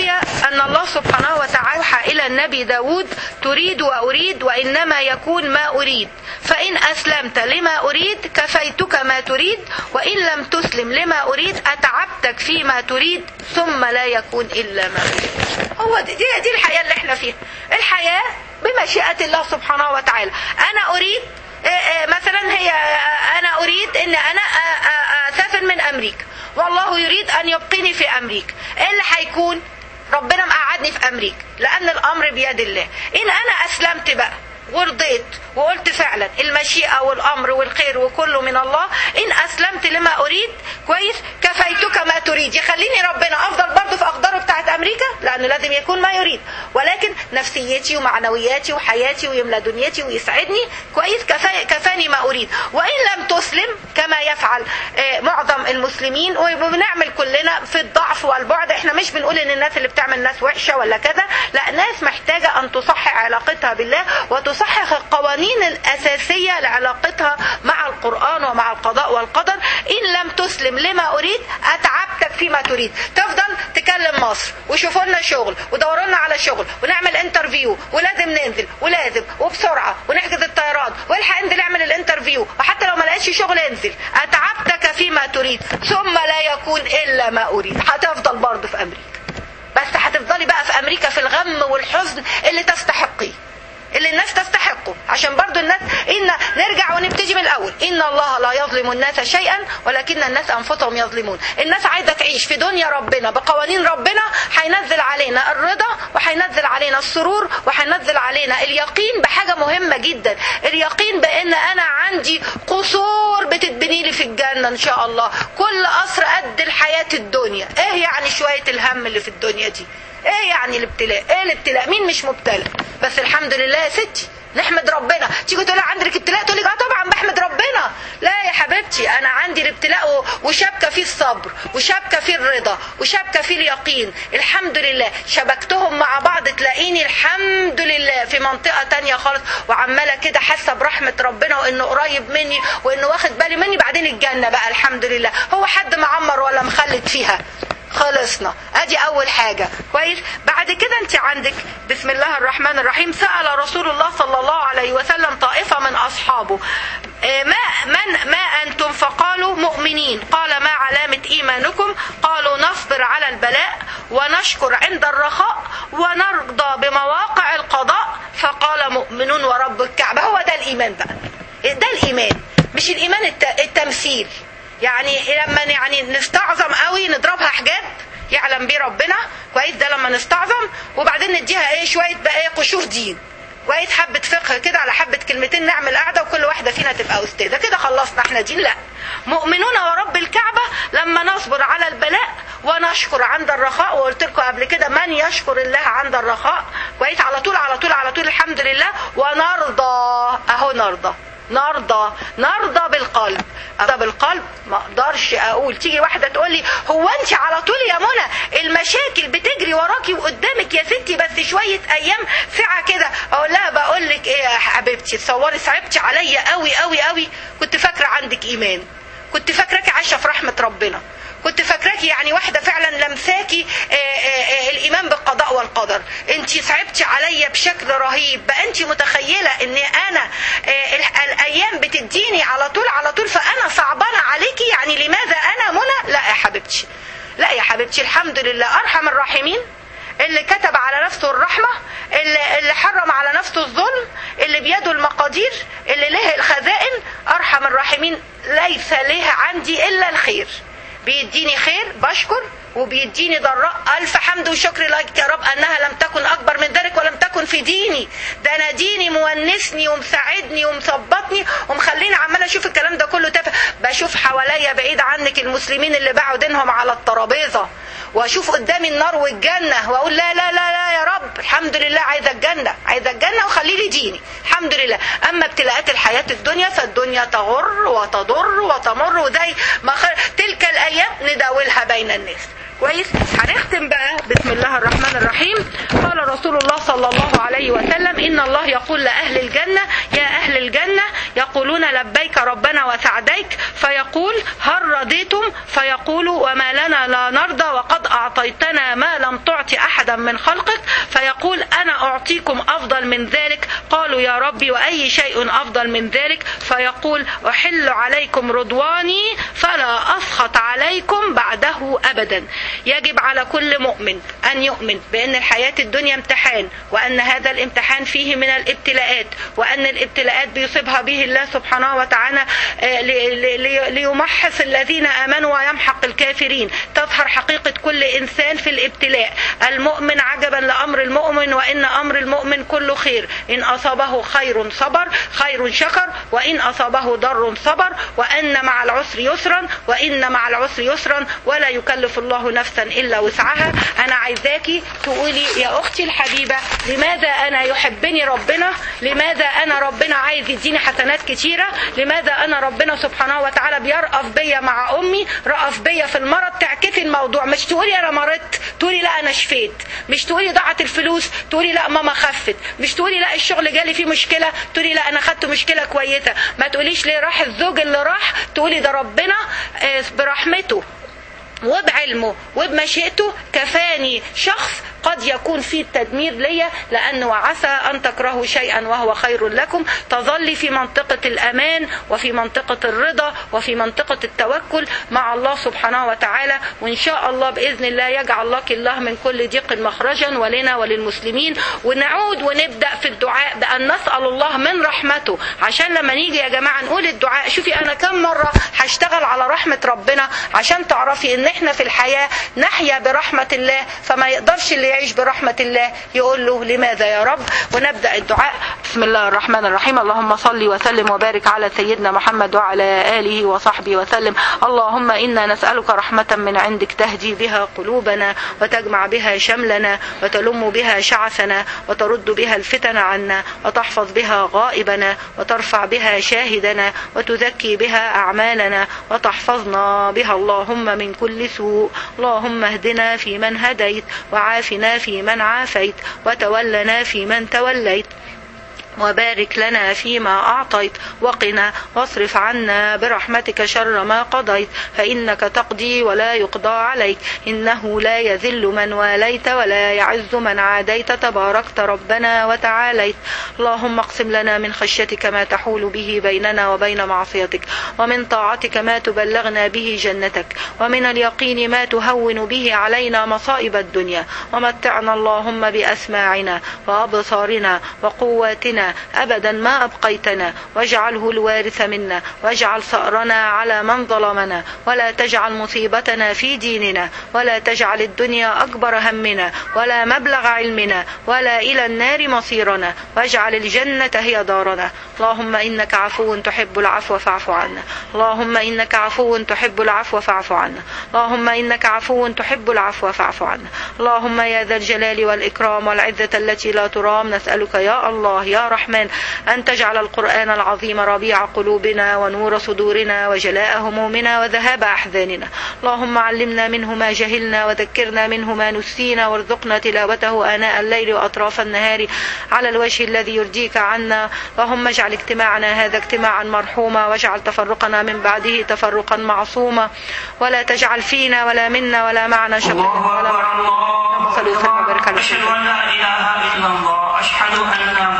روي أن الله سبحانه وتعالى أوحى إلى النبي داود تريد وأريد وإنما يكون ما أريد فإن أسلمت لما أريد كفيتك ما تريد وإن لم تسلم لما أريد أتعبتك فيما تريد ثم لا يكون إلا ما أريد هو دي, دي, دي الحياة اللي احنا فيها الحياة بمشيئة الله سبحانه وتعالى أنا أريد آه، آه، مثلا هي آه، أنا أريد أن أنا آه، آه، أسافر من أمريكا والله يريد أن يبقيني في أمريكا إيه اللي هيكون ربنا مقعدني في أمريكا لأن الأمر بيد الله إن أنا أسلمت بقى ورضيت وقلت فعلا المشيئة والأمر والخير وكله من الله إن أسلمت لما أريد كويس كفيتك ما تريد يخليني ربنا أفضل برضه في أقداره بتاعت أمريكا لأنه لازم يكون ما يريد ولكن نفسيتي ومعنوياتي وحياتي ويملى دنيتي ويسعدني كويس كفا كفاني ما أريد وإن لم تسلم كما يفعل آه، معظم المسلمين وبنعمل كلنا في الضعف والبعد احنا مش بنقول ان الناس اللي بتعمل ناس وحشة ولا كذا لا ناس محتاجة ان تصحح علاقتها بالله وتصحح القوانين الاساسية لعلاقتها مع القرآن ومع القضاء والقدر ان لم تسلم لما اريد اتعبتك فيما تريد تفضل تكلم مصر وشوفوا لنا شغل ودوروا لنا على شغل ونعمل انترفيو ولازم ننزل ولازم وبسرعة ونحجز الطيران والحق انزل اعمل الانترفيو وحتى لو ما لقيتش شغل انزل اتعبتك فيما تريد ثم لا يكون الا ما اريد هتفضل برضه في امريكا بس هتفضلي بقى في امريكا في الغم والحزن اللي تستحقيه اللي الناس تستحقه عشان برضو الناس إن نرجع ونبتدي من الأول إن الله لا يظلم الناس شيئا ولكن الناس أنفسهم يظلمون الناس عايزة تعيش في دنيا ربنا بقوانين ربنا هينزل علينا الرضا وهينزل علينا السرور وهينزل علينا اليقين بحاجة مهمة جدا اليقين بأن أنا عندي قصور بتتبني لي في الجنة إن شاء الله كل قصر قد الحياة الدنيا إيه يعني شوية الهم اللي في الدنيا دي ايه يعني الابتلاء ايه الابتلاء مين مش مبتلى بس الحمد لله يا ستي نحمد ربنا تيجي تقولي عندك ابتلاء تقولي اه طبعا بحمد ربنا لا يا حبيبتي انا عندي الابتلاء و- وشابكه فيه الصبر وشابكه فيه الرضا وشابكه فيه اليقين الحمد لله شبكتهم مع بعض تلاقيني الحمد لله في منطقه تانية خالص وعماله كده حاسه برحمه ربنا وانه قريب مني وانه واخد بالي مني بعدين الجنه بقى الحمد لله هو حد معمر ولا مخلد فيها خلصنا ادي اول حاجة كويس بعد كده انت عندك بسم الله الرحمن الرحيم سأل رسول الله صلى الله عليه وسلم طائفة من اصحابه آه، ما من ما انتم فقالوا مؤمنين قال ما علامة ايمانكم قالوا نصبر على البلاء ونشكر عند الرخاء ونرضى بمواقع القضاء فقال مؤمنون ورب الكعبة هو ده الايمان بقى ده الايمان مش الايمان الت- التمثيل يعني لما يعني نستعظم قوي نضربها حجاب يعلم بيه ربنا كويس ده لما نستعظم وبعدين نديها ايه شويه بقى ايه قشور دين كويس حبه فقه كده على حبه كلمتين نعمل قاعده وكل واحده فينا تبقى استاذه كده خلصنا احنا دين لا مؤمنون ورب الكعبه لما نصبر على البلاء ونشكر عند الرخاء وقلت لكم قبل كده من يشكر الله عند الرخاء كويس على طول على طول على طول الحمد لله ونرضى اهو نرضى نرضى نرضى بالقلب ارضى بالقلب ما اقدرش اقول تيجي واحده تقول لي هو انت على طول يا منى المشاكل بتجري وراكي وقدامك يا ستي بس شويه ايام ساعه كده اقول لها بقول لك ايه يا حبيبتي تصوري صعبتي عليا قوي قوي قوي كنت فاكره عندك ايمان كنت فاكراكي عايشه في رحمه ربنا كنت فاكراكي يعني واحده فعلا لمساكي آه، آه، آه، الايمان بالقضاء والقدر انت صعبتي عليا بشكل رهيب بقى انت متخيله ان انا آه، ال- الايام بتديني على طول على طول فانا صعبانه عليكي يعني لماذا انا منى لا يا حبيبتي لا يا حبيبتي الحمد لله ارحم الراحمين اللي كتب على نفسه الرحمة اللي, اللي حرم على نفسه الظلم اللي بيده المقادير اللي له الخزائن أرحم الراحمين ليس له عندي إلا الخير بيديني خير بشكر وبيديني ضراء ألف حمد وشكر لك يا رب أنها لم تكن أكبر من ذلك ولم تكن في ديني ده أنا ديني مونسني ومساعدني ومثبطني ومخليني عمال أشوف الكلام ده كله تافه بشوف حواليا بعيد عنك المسلمين اللي باعوا دينهم على الترابيزة واشوف قدامي النار والجنه واقول لا لا لا لا يا رب الحمد لله عايزه الجنه عايزه الجنه وخلي لي ديني الحمد لله اما ابتلاءات الحياه الدنيا فالدنيا تغر وتضر وتمر وزي ما خ... تلك الايام نداولها بين الناس كويس هنختم بقى بسم الله الرحمن الرحيم قال رسول الله صلى الله عليه وسلم ان الله يقول لاهل الجنه يا اهل الجنه يقولون لبيك ربنا وسعديك فيقول هل رضيتم فيقول وما لنا لا نرضى وقد اعطيتنا ما لم تعط احدا من خلقك فيقول انا اعطيكم افضل من ذلك قالوا يا ربي واي شيء افضل من ذلك فيقول احل عليكم رضواني فلا اسخط عليكم بعده ابدا يجب على كل مؤمن ان يؤمن بان الحياه الدنيا امتحان وان هذا الامتحان فيه من الابتلاءات وان الابتلاءات بيصيبها به الله سبحانه وتعالى آه، لي- لي- لي- ليمحص الذين امنوا ويمحق الكافرين تظهر حقيقه كل انسان في الابتلاء المؤمن عجبا لامر المؤمن وان امر المؤمن كله خير ان اصابه خير صبر خير شكر وان اصابه ضر صبر وان مع العسر يسرا وان مع العسر يسرا ولا يكلف الله نفسا الا وسعها انا عايزاكي تقولي يا اختي الحبيبه لماذا انا يحبني ربنا لماذا انا ربنا عايز يديني حسنات كتيره لماذا انا ربنا سبحانه وتعالى بيرأف بيا مع امي رأف بيا في المرض تعكسي الموضوع مش تقولي انا مرضت تقولي لا انا شفيت مش تقولي ضاعت الفلوس تقولي لا ماما خفت مش تقولي لا الشغل جالي فيه مشكله تقولي لا انا خدت مشكله كويسه ما تقوليش ليه راح الزوج اللي راح تقولي ده ربنا آه، برحمته وبعلمه وبمشيئته كفاني شخص قد يكون فيه التدمير ليا لأنه عسى أن تكرهوا شيئا وهو خير لكم تظلي في منطقة الأمان وفي منطقة الرضا وفي منطقة التوكل مع الله سبحانه وتعالى وإن شاء الله بإذن الله يجعل لك الله من كل ضيق مخرجا ولنا وللمسلمين ونعود ونبدأ في الدعاء بأن نسأل الله من رحمته عشان لما نيجي يا جماعة نقول الدعاء شوفي أنا كم مرة هشتغل على رحمة ربنا عشان تعرفي إن إحنا في الحياة نحيا برحمة الله فما يقدرش اللي يعيش برحمة الله يقول له لماذا يا رب ونبدأ الدعاء بسم الله الرحمن الرحيم اللهم صل وسلم وبارك على سيدنا محمد وعلى آله وصحبه وسلم اللهم إنا نسألك رحمة من عندك تهدي بها قلوبنا وتجمع بها شملنا وتلم بها شعثنا وترد بها الفتن عنا وتحفظ بها غائبنا وترفع بها شاهدنا وتزكي بها أعمالنا وتحفظنا بها اللهم من كل سوء اللهم اهدنا فيمن هديت وعافنا فيمن عافيت وتولنا فيمن توليت وبارك لنا فيما أعطيت وقنا واصرف عنا برحمتك شر ما قضيت فإنك تقضي ولا يقضى عليك إنه لا يذل من واليت ولا يعز من عاديت تباركت ربنا وتعاليت اللهم اقسم لنا من خشيتك ما تحول به بيننا وبين معصيتك ومن طاعتك ما تبلغنا به جنتك ومن اليقين ما تهون به علينا مصائب الدنيا ومتعنا اللهم بأسماعنا وأبصارنا وقواتنا أبدا ما أبقيتنا واجعله الوارث منا واجعل ثأرنا على من ظلمنا ولا تجعل مصيبتنا في ديننا ولا تجعل الدنيا أكبر همنا ولا مبلغ علمنا ولا إلى النار مصيرنا واجعل الجنة هي دارنا اللهم إنك عفو تحب العفو فاعف عنا اللهم إنك عفو تحب العفو فاعف عنا اللهم إنك عفو تحب العفو فاعف عنا اللهم يا ذا الجلال والإكرام والعزة التي لا ترام نسألك يا الله يا رحمن أن تجعل القرآن العظيم ربيع قلوبنا ونور صدورنا وجلاء همومنا وذهاب أحزاننا اللهم علمنا منه ما جهلنا وذكرنا منه ما نسينا وارزقنا تلاوته آناء الليل وأطراف النهار على الوجه الذي يرضيك عنا اللهم اجعل اجتماعنا هذا اجتماعا مرحوما واجعل تفرقنا من بعده تفرقا معصوما ولا تجعل فينا ولا منا ولا معنا شقيا الله ولا أكبر محروما. اللهم صل وسلم وبارك على أشهد سيدنا أن لا إله إلا الله أشهد أن